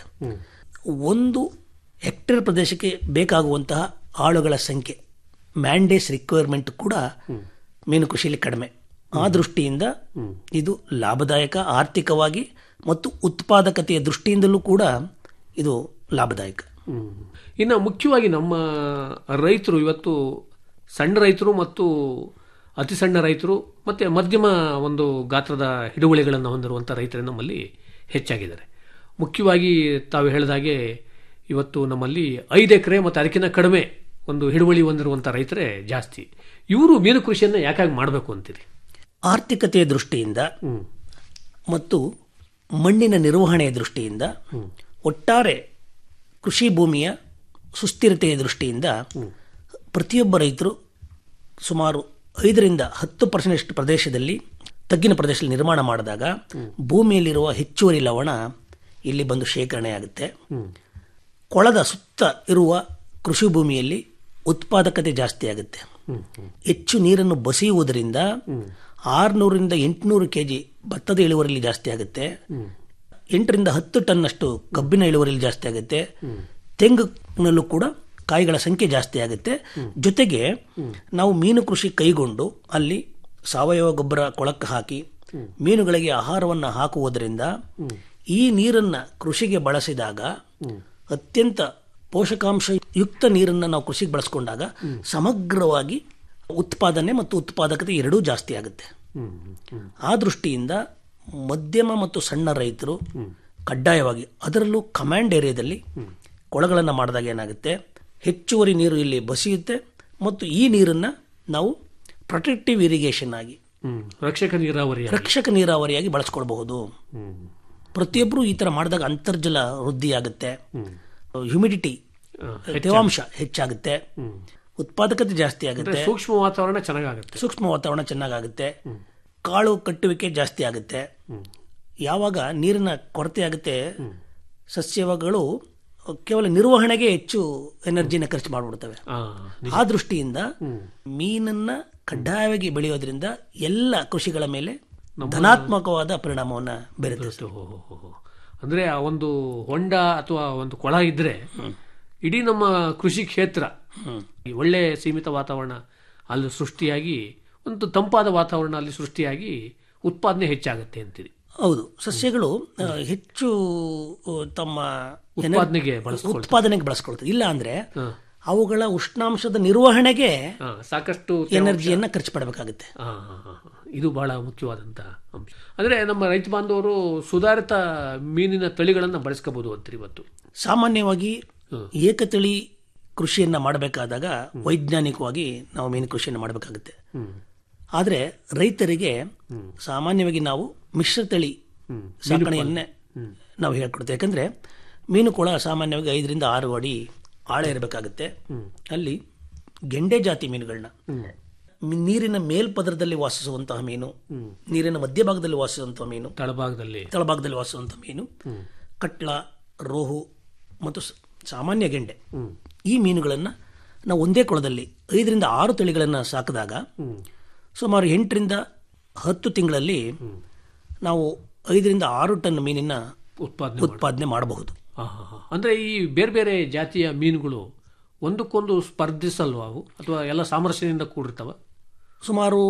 ಒಂದು ಹೆಕ್ಟೇರ್ ಪ್ರದೇಶಕ್ಕೆ ಬೇಕಾಗುವಂತಹ ಆಳುಗಳ ಸಂಖ್ಯೆ ಮ್ಯಾಂಡೇಸ್ ರಿಕ್ವೈರ್ಮೆಂಟ್ ಕೂಡ ಮೀನು ಕೃಷಿಯಲ್ಲಿ ಕಡಿಮೆ ಆ ದೃಷ್ಟಿಯಿಂದ ಇದು ಲಾಭದಾಯಕ ಆರ್ಥಿಕವಾಗಿ ಮತ್ತು ಉತ್ಪಾದಕತೆಯ ದೃಷ್ಟಿಯಿಂದಲೂ ಕೂಡ ಇದು ಲಾಭದಾಯಕ
ಇನ್ನು ಮುಖ್ಯವಾಗಿ ನಮ್ಮ ರೈತರು ಇವತ್ತು ಸಣ್ಣ ರೈತರು ಮತ್ತು ಅತಿ ಸಣ್ಣ ರೈತರು ಮತ್ತೆ ಮಧ್ಯಮ ಒಂದು ಗಾತ್ರದ ಹಿಡುವಳಿಗಳನ್ನು ಹೊಂದಿರುವಂಥ ರೈತರು ನಮ್ಮಲ್ಲಿ ಹೆಚ್ಚಾಗಿದ್ದಾರೆ ಮುಖ್ಯವಾಗಿ ತಾವು ಹೇಳಿದಾಗೆ ಇವತ್ತು ನಮ್ಮಲ್ಲಿ ಐದು ಎಕರೆ ಮತ್ತು ಅದಕ್ಕಿಂತ ಕಡಿಮೆ ಒಂದು ಹಿಡುವಳಿ ಹೊಂದಿರುವಂಥ ರೈತರೇ ಜಾಸ್ತಿ ಇವರು ಮೀನು ಕೃಷಿಯನ್ನು ಯಾಕಾಗಿ ಮಾಡಬೇಕು ಅಂತೀರಿ
ಆರ್ಥಿಕತೆಯ ದೃಷ್ಟಿಯಿಂದ ಮತ್ತು ಮಣ್ಣಿನ ನಿರ್ವಹಣೆಯ ದೃಷ್ಟಿಯಿಂದ ಒಟ್ಟಾರೆ ಕೃಷಿ ಭೂಮಿಯ ಸುಸ್ಥಿರತೆಯ ದೃಷ್ಟಿಯಿಂದ ಪ್ರತಿಯೊಬ್ಬ ರೈತರು ಸುಮಾರು ಐದರಿಂದ ಹತ್ತು ಪರ್ಸೆಂಟ್ ಪ್ರದೇಶದಲ್ಲಿ ತಗ್ಗಿನ ಪ್ರದೇಶದಲ್ಲಿ ನಿರ್ಮಾಣ ಮಾಡಿದಾಗ ಭೂಮಿಯಲ್ಲಿರುವ ಹೆಚ್ಚುವರಿ ಲವಣ ಇಲ್ಲಿ ಬಂದು ಶೇಖರಣೆ ಆಗುತ್ತೆ ಕೊಳದ ಸುತ್ತ ಇರುವ ಕೃಷಿ ಭೂಮಿಯಲ್ಲಿ ಉತ್ಪಾದಕತೆ ಜಾಸ್ತಿ ಆಗುತ್ತೆ ಹೆಚ್ಚು ನೀರನ್ನು ಬಸಿಯುವುದರಿಂದ ಆರುನೂರಿಂದ ಎಂಟುನೂರು ಕೆ ಜಿ ಭತ್ತದ ಇಳುವರಿಯಲ್ಲಿ ಜಾಸ್ತಿ ಆಗುತ್ತೆ ಎಂಟರಿಂದ ಹತ್ತು ಟನ್ನಷ್ಟು ಕಬ್ಬಿನ ಇಳುವರಿಯಲ್ಲಿ ಜಾಸ್ತಿ ಆಗುತ್ತೆ ತೆಂಗಿನಲ್ಲೂ ಕೂಡ ಕಾಯಿಗಳ ಸಂಖ್ಯೆ ಜಾಸ್ತಿ ಆಗುತ್ತೆ ಜೊತೆಗೆ ನಾವು ಮೀನು ಕೃಷಿ ಕೈಗೊಂಡು ಅಲ್ಲಿ ಸಾವಯವ ಗೊಬ್ಬರ ಕೊಳಕ್ಕೆ ಹಾಕಿ ಮೀನುಗಳಿಗೆ ಆಹಾರವನ್ನು ಹಾಕುವುದರಿಂದ ಈ ನೀರನ್ನ ಕೃಷಿಗೆ ಬಳಸಿದಾಗ ಅತ್ಯಂತ ಪೋಷಕಾಂಶ ಯುಕ್ತ ನೀರನ್ನು ನಾವು ಕೃಷಿಗೆ ಬಳಸ್ಕೊಂಡಾಗ ಸಮಗ್ರವಾಗಿ ಉತ್ಪಾದನೆ ಮತ್ತು ಉತ್ಪಾದಕತೆ ಎರಡೂ ಜಾಸ್ತಿ ಆಗುತ್ತೆ ಆ ದೃಷ್ಟಿಯಿಂದ ಮಧ್ಯಮ ಮತ್ತು ಸಣ್ಣ ರೈತರು ಕಡ್ಡಾಯವಾಗಿ ಅದರಲ್ಲೂ ಕಮಾಂಡ್ ಏರಿಯಾದಲ್ಲಿ ಕೊಳಗಳನ್ನು ಮಾಡಿದಾಗ ಏನಾಗುತ್ತೆ ಹೆಚ್ಚುವರಿ ನೀರು ಇಲ್ಲಿ ಬಸಿಯುತ್ತೆ ಮತ್ತು ಈ ನೀರನ್ನು ನಾವು ಪ್ರೊಟೆಕ್ಟಿವ್ ಇರಿಗೇಷನ್ ಆಗಿ
ಹ್ಮ್. ರಕ್ಷಕ ನೀರಾವರಿ
ರಕ್ಷಕ ನೀರಾವರಿಯಾಗಿ ಬಳಸ್ಕೊಳ್ಬಹುದು ಪ್ರತಿಯೊಬ್ಬರು ಈ ತರ ಮಾಡಿದಾಗ ಅಂತರ್ಜಲ ವೃದ್ಧಿಯಾಗುತ್ತೆ ಹ್ಯುಮಿಡಿಟಿ ತೇವಾಂಶ ಹೆಚ್ಚಾಗುತ್ತೆ ಉತ್ಪಾದಕತೆ ಜಾಸ್ತಿ ಆಗುತ್ತೆ
ಸೂಕ್ಷ್ಮ ವಾತಾವರಣ ಚೆನ್ನಾಗಾಗುತ್ತೆ
ಸೂಕ್ಷ್ಮ ವಾತಾವರಣ ಚೆನ್ನಾಗಾಗುತ್ತೆ ಕಾಳು ಕಟ್ಟುವಿಕೆ ಜಾಸ್ತಿ ಆಗುತ್ತೆ ಯಾವಾಗ ನೀರಿನ ಕೊರತೆ ಆಗುತ್ತೆ ಸಸ್ಯಗಳು ಕೇವಲ ನಿರ್ವಹಣೆಗೆ ಹೆಚ್ಚು ಎನರ್ಜಿನ ಖರ್ಚು ಮಾಡಿಬಿಡ್ತವೆ
ಆ,
ಆ ದೃಷ್ಟಿಯಿಂದ ಮೀನನ್ನ ಕಡ್ಡಾಯವಾಗಿ ಬೆಳೆಯೋದ್ರಿಂದ ಎಲ್ಲ ಕೃಷಿಗಳ ಮೇಲೆ ಧನಾತ್ಮಕವಾದ ಪರಿಣಾಮವನ್ನ ಬೀರುತ್ತೆ
ಹೋ, ಹೋ, ಹೋ, ಹೋ. ಅಂದ್ರೆ ಆ ಒಂದು ಹೊಂಡ ಅಥವಾ ಒಂದು ಕೊಳ ಇದ್ರೆ ಇಡೀ ನಮ್ಮ ಕೃಷಿ ಕ್ಷೇತ್ರ ಈ ಒಳ್ಳೆ ಸೀಮಿತ ವಾತಾವರಣ ಅಲ್ಲಿ ಸೃಷ್ಟಿಯಾಗಿ ಒಂದು ತಂಪಾದ ವಾತಾವರಣ ಅಲ್ಲಿ ಸೃಷ್ಟಿಯಾಗಿ ಉತ್ಪಾದನೆ ಹೆಚ್ಚಾಗುತ್ತೆ ಅಂತೀರಿ
ಹೌದು ಸಸ್ಯಗಳು ಆ, ಹೆಚ್ಚು ಆ, ತಮ್ಮ ಎನರ್-
ಉತ್ಪಾದನೆಗೆ ಬಳಸ್ಕೊಳ್ತವೆ.
ಉತ್ಪಾದನೆಗೆ ಬಳಸ್ಕೊಳ್ತದೆ ಇಲ್ಲ ಅಂದ್ರೆ ಅವುಗಳ ಉಷ್ಣಾಂಶದ ನಿರ್ವಹಣೆಗೆ
ಆ, ಸಾಕಷ್ಟು
ಎನರ್ಜಿಯನ್ನ ಖರ್ಚು ಪಡಬೇಕಾಗುತ್ತೆ
ಆ, ಆ, ಆ, ಆ. ಇದು ಬಹಳ ಮುಖ್ಯವಾದಂತ ಅಂಶ ಅಂದ್ರೆ ನಮ್ಮ ರೈತ ಬಾಂಧವರು ಸುಧಾರಿತ ಮೀನಿನ ತಳಿಗಳನ್ನ ಬಳಸ್ಕೋಬಹುದು ಅಂತೀರಿ ಇವತ್ತು
ಸಾಮಾನ್ಯವಾಗಿ ಏಕತಳಿ ಕೃಷಿಯನ್ನ ಮಾಡಬೇಕಾದಾಗ ವೈಜ್ಞಾನಿಕವಾಗಿ ನಾವು ಮೀನು ಕೃಷಿಯನ್ನು ಮಾಡಬೇಕಾಗುತ್ತೆ ಆದರೆ ರೈತರಿಗೆ ಸಾಮಾನ್ಯವಾಗಿ ನಾವು ಮಿಶ್ರತಳಿ ಸಾಕಣೆಯನ್ನೇ ನಾವು ಹೇಳ್ಕೊಡ್ತೇವೆ ಯಾಕಂದ್ರೆ ಮೀನು ಕೊಳ ಸಾಮಾನ್ಯವಾಗಿ ಐದರಿಂದ ಆರು ಅಡಿ ಆಳ ಇರಬೇಕಾಗುತ್ತೆ ಅಲ್ಲಿ ಗೆಂಡೆ ಜಾತಿ ಮೀನುಗಳನ್ನ ಮಿ- ನೀರಿನ ಮೇಲ್ಪದರದಲ್ಲಿ ವಾಸಿಸುವಂತಹ ಮೀನು ನೀರಿನ ಮಧ್ಯಭಾಗದಲ್ಲಿ ವಾಸಿಸುವಂತಹ ಮೀನು
ತಳಭಾಗದಲ್ಲಿ
ತಳಭಾಗದಲ್ಲಿ ವಾಸಿಸುವಂಥ ಮೀನು ಕಟ್ಲ ರೋಹು ಮತ್ತು ಸ- ಸಾಮಾನ್ಯ ಗೆಂಡೆ ಈ ಮೀನುಗಳನ್ನು ನಾವು ಒಂದೇ ಕೊಳದಲ್ಲಿ ಐದರಿಂದ ಆರು ತಳಿಗಳನ್ನು ಸಾಕಿದಾಗ ಸುಮಾರು ಎಂಟರಿಂದ ಹತ್ತು ತಿಂಗಳಲ್ಲಿ ನಾವು ಐದರಿಂದ ಆರು ಟನ್ ಮೀನಿನ
ಉತ್ಪಾದನೆ
ಉತ್ಪಾದನೆ ಮಾಡಬಹುದು
ಆ, ಆ, ಆ. ಅಂದ್ರೆ ಈ ಬೇರೆ ಬೇರೆ ಜಾತಿಯ ಮೀನುಗಳು ಒಂದಕ್ಕೊಂದು ಸ್ಪರ್ಧಿಸಲ್ವಾ ಅವು ಅಥವಾ ಎಲ್ಲ ಸಾಮರಸ್ಯದಿಂದ ಕೂಡಿರ್ತಾವ
ಸುಮಾರು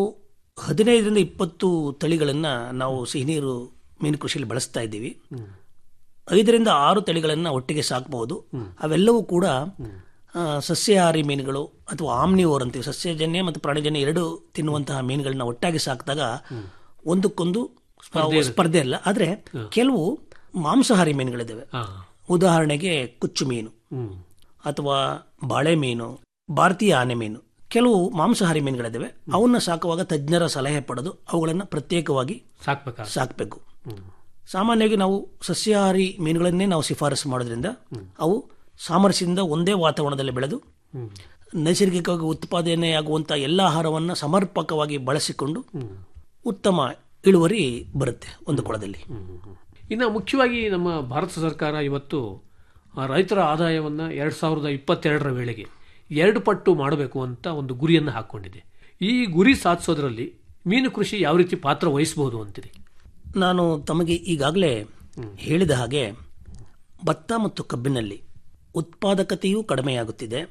ಹದಿನೈದರಿಂದ ಇಪ್ಪತ್ತು ತಳಿಗಳನ್ನು ನಾವು ಸಿಹಿನೀರು ಮೀನು ಕೃಷಿಯಲ್ಲಿ ಬಳಸ್ತಾ ಇದ್ದೀವಿ ಐದರಿಂದ ಆರು ತಳಿಗಳನ್ನು ಒಟ್ಟಿಗೆ ಸಾಕಬಹುದು ಅವೆಲ್ಲವೂ ಕೂಡ ಆ, ಸಸ್ಯಾಹಾರಿ ಮೀನುಗಳು ಅಥವಾ ಆಮ್ನಿವೋರ್ ಅಂತೀವಿ ಸಸ್ಯಜನ್ಯ ಮತ್ತು ಪ್ರಾಣಿಜನ್ಯ ಎರಡು ತಿನ್ನುವಂತಹ ಮೀನುಗಳನ್ನ ಒಟ್ಟಾಗಿ ಸಾಕಿದಾಗ ಒಂದಕ್ಕೊಂದು ಸ್ಪ- ಸ್ಪರ್ಧೆ ಇಲ್ಲ ಆದರೆ ಕೆಲವು ಮಾಂಸಾಹಾರಿ ಮೀನುಗಳಿದ್ದಾವೆ
ಹಾ
ಉದಾಹರಣೆಗೆ ಕುಚ್ಚು ಮೀನು
ಹ್ಮ್
ಅಥವಾ ಬಾಳೆ ಮೀನು ಭಾರತೀಯ ಆನೆ ಮೀನು ಕೆಲವು ಮಾಂಸಾಹಾರಿ ಮೀನುಗಳಿದ್ದಾವೆ ಅವನ್ನ ಸಾಕುವಾಗ ತಜ್ಞರ ಸಲಹೆ ಪಡೆದು ಅವುಗಳನ್ನು ಪ್ರತ್ಯೇಕವಾಗಿ
ಸಾಕ್ಬೇಕಾ
ಸಾಕಬೇಕು ಸಾಮಾನ್ಯವಾಗಿ ನಾವು ಸಸ್ಯಾಹಾರಿ ಮೀನುಗಳನ್ನೇ ನಾವು ಶಿಫಾರಸು ಮಾಡೋದ್ರಿಂದ ಅವು ಸಾಮರಸ್ಯದಿಂದ ಒಂದೇ ವಾತಾವರಣದಲ್ಲಿ ಬೆಳೆದು ನೈಸರ್ಗಿಕವಾಗಿ ಉತ್ಪಾದನೆಯಾಗುವಂಥ ಎಲ್ಲ ಆಹಾರವನ್ನು ಸಮರ್ಪಕವಾಗಿ ಬಳಸಿಕೊಂಡು ಉತ್ತಮ ಇಳುವರಿ ಬರುತ್ತೆ ಒಂದು ಕೊಳದಲ್ಲಿ
ಇನ್ನು ಮುಖ್ಯವಾಗಿ ನಮ್ಮ ಭಾರತ ಸರ್ಕಾರ ಇವತ್ತು ಆ, ರೈತರ ಆದಾಯವನ್ನು ಎರಡು ಸಾವಿರದ ಇಪ್ಪತ್ತೆರಡರ ವೇಳೆಗೆ ಎರಡು ಪಟ್ಟು ಮಾಡಬೇಕು ಅಂತ ಒಂದು ಗುರಿಯನ್ನು ಹಾಕ್ಕೊಂಡಿದೆ ಈ ಗುರಿ ಸಾಧಿಸೋದ್ರಲ್ಲಿ ಮೀನು ಕೃಷಿ ಯಾವ ರೀತಿ ಪಾತ್ರ ವಹಿಸಬಹುದು ಅಂತೀರಿ
ನಾನು ತಮಗೆ ಈಗಾಗಲೇ ಹೇಳಿದ ಹಾಗೆ ಭತ್ತ ಮತ್ತು ಕಬ್ಬಿನಲ್ಲಿ ಉತ್ಪಾದಕತೆಯೂ ಕಡಿಮೆಯಾಗುತ್ತಿದೆ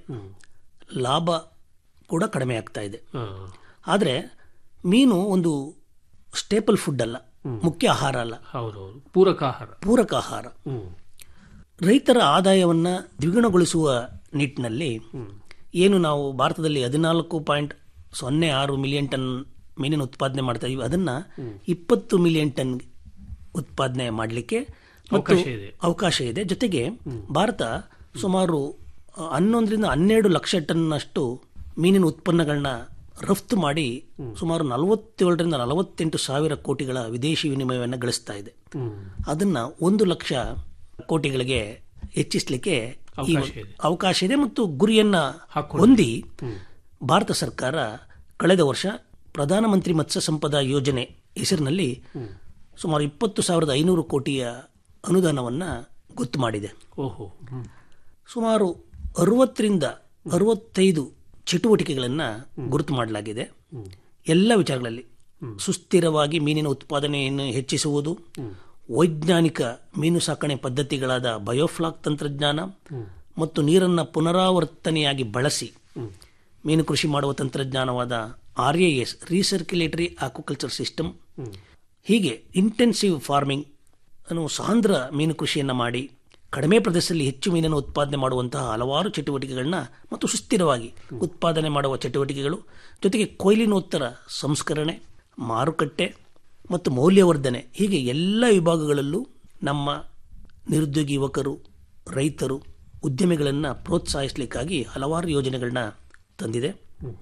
ಲಾಭ ಕೂಡ ಕಡಿಮೆ ಆಗ್ತಾ ಇದೆ
ಆ,
ಆದರೆ ಮೀನು ಒಂದು ಸ್ಟೇಪಲ್ ಫುಡ್ ಅಲ್ಲ ಮುಖ್ಯ ಆಹಾರ ಅಲ್ಲ
ಹೌದೌದು ಪೂರಕ ಆಹಾರ
ಪೂರಕ ಆಹಾರ
ಹ್ಮ್
ರೈತರ ಆದಾಯವನ್ನು ದ್ವಿಗುಣಗೊಳಿಸುವ ನಿಟ್ಟಿನಲ್ಲಿ ಏನು ನಾವು ಭಾರತದಲ್ಲಿ ಹದಿನಾಲ್ಕು ಪಾಯಿಂಟ್ ಸೊನ್ನೆ ಆರು ಮಿಲಿಯನ್ ಟನ್ ಮೀನಿನ ಉತ್ಪಾದನೆ ಮಾಡ್ತಾ ಇದೀವಿ ಅದನ್ನ ಇಪ್ಪತ್ತು ಮಿಲಿಯನ್ ಟನ್ ಉತ್ಪಾದನೆ ಮಾಡಲಿಕ್ಕೆ
ಅವಕಾಶ ಇದೆ.
ಅವಕಾಶ ಇದೆ ಜೊತೆಗೆ ಭಾರತ ಸುಮಾರು ಆ, ಹನ್ನೊಂದರಿಂದ ಹನ್ನೆರಡು ಲಕ್ಷ ಟನ್ನಷ್ಟು ಮೀನಿನ ಉತ್ಪನ್ನಗಳನ್ನ ರಫ್ತು ಮಾಡಿ ಸುಮಾರು ನಲವತ್ತೇಳರಿಂದ ನಲವತ್ತೆಂಟು ಸಾವಿರ ಕೋಟಿಗಳ ವಿದೇಶಿ ವಿನಿಮಯವನ್ನು ಗಳಿಸ್ತಾ ಇದೆ ಅದನ್ನ ಒಂದು ಲಕ್ಷ ಕೋಟಿಗಳಿಗೆ ಹೆಚ್ಚಿಸಲಿಕ್ಕೆ ಈ
ಅವಕಾಶ ಇದೆ.
ಅವಕಾಶ ಇದೆ ಮತ್ತು ಗುರಿಯನ್ನ
ಹಾಕ್ಕೊಂಡಿದೆ.
ಹೊಂದಿ ಭಾರತ ಸರ್ಕಾರ ಕಳೆದ ವರ್ಷ ಪ್ರಧಾನಮಂತ್ರಿ ಮತ್ಸ್ಯ ಸಂಪದ ಯೋಜನೆ ಹೆಸರಿನಲ್ಲಿ ಸುಮಾರು ಇಪ್ಪತ್ತು ಸಾವಿರದ ಐನೂರು ಕೋಟಿಯ ಅನುದಾನವನ್ನ ಗೊತ್ತು ಮಾಡಿದೆ
ಓಹೋ ಹ್ಮ್
ಸುಮಾರು ಅರವತ್ತರಿಂದ ಅರವತ್ತೈದು ಚಟುವಟಿಕೆಗಳನ್ನು ಗುರುತು ಮಾಡಲಾಗಿದೆ ಎಲ್ಲ ವಿಚಾರಗಳಲ್ಲಿ ಸುಸ್ಥಿರವಾಗಿ ಮೀನಿನ ಉತ್ಪಾದನೆಯನ್ನು ಹೆಚ್ಚಿಸುವುದು ವೈಜ್ಞಾನಿಕ ಮೀನು ಸಾಕಣೆ ಪದ್ಧತಿಗಳಾದ ಬಯೋಫ್ಲಾಕ್ ತಂತ್ರಜ್ಞಾನ ಮತ್ತು ನೀರನ್ನು ಪುನರಾವರ್ತನೆಯಾಗಿ ಬಳಸಿ ಮೀನು ಕೃಷಿ ಮಾಡುವ ತಂತ್ರಜ್ಞಾನವಾದ R A S recirculatory aquaculture system ಹೀಗೆ ಇಂಟೆನ್ಸಿವ್ ಫಾರ್ಮಿಂಗ್ ಅನ್ನು ಸಾಂದ್ರ ಮೀನು ಕೃಷಿಯನ್ನು ಮಾಡಿ ಕಡಿಮೆ ಪ್ರದೇಶದಲ್ಲಿ ಹೆಚ್ಚು ಮೀನನ್ನು ಉತ್ಪಾದನೆ ಮಾಡುವಂತಹ ಹಲವಾರು ಚಟುವಟಿಕೆಗಳನ್ನ ಮತ್ತು ಸುಸ್ಥಿರವಾಗಿ ಉತ್ಪಾದನೆ ಮಾಡುವ ಚಟುವಟಿಕೆಗಳು ಜೊತೆಗೆ ಕೊಯ್ಲಿನೋತ್ತರ ಸಂಸ್ಕರಣೆ ಮಾರುಕಟ್ಟೆ ಮತ್ತು ಮೌಲ್ಯವರ್ಧನೆ ಹೀಗೆ ಎಲ್ಲ ವಿಭಾಗಗಳಲ್ಲೂ ನಮ್ಮ ನಿರುದ್ಯೋಗಿ ಯುವಕರು ರೈತರು ಉದ್ಯಮಿಗಳನ್ನು ಪ್ರೋತ್ಸಾಹಿಸಲಿಕ್ಕಾಗಿ ಹಲವಾರು ಯೋಜನೆಗಳನ್ನ ತಂದಿದೆ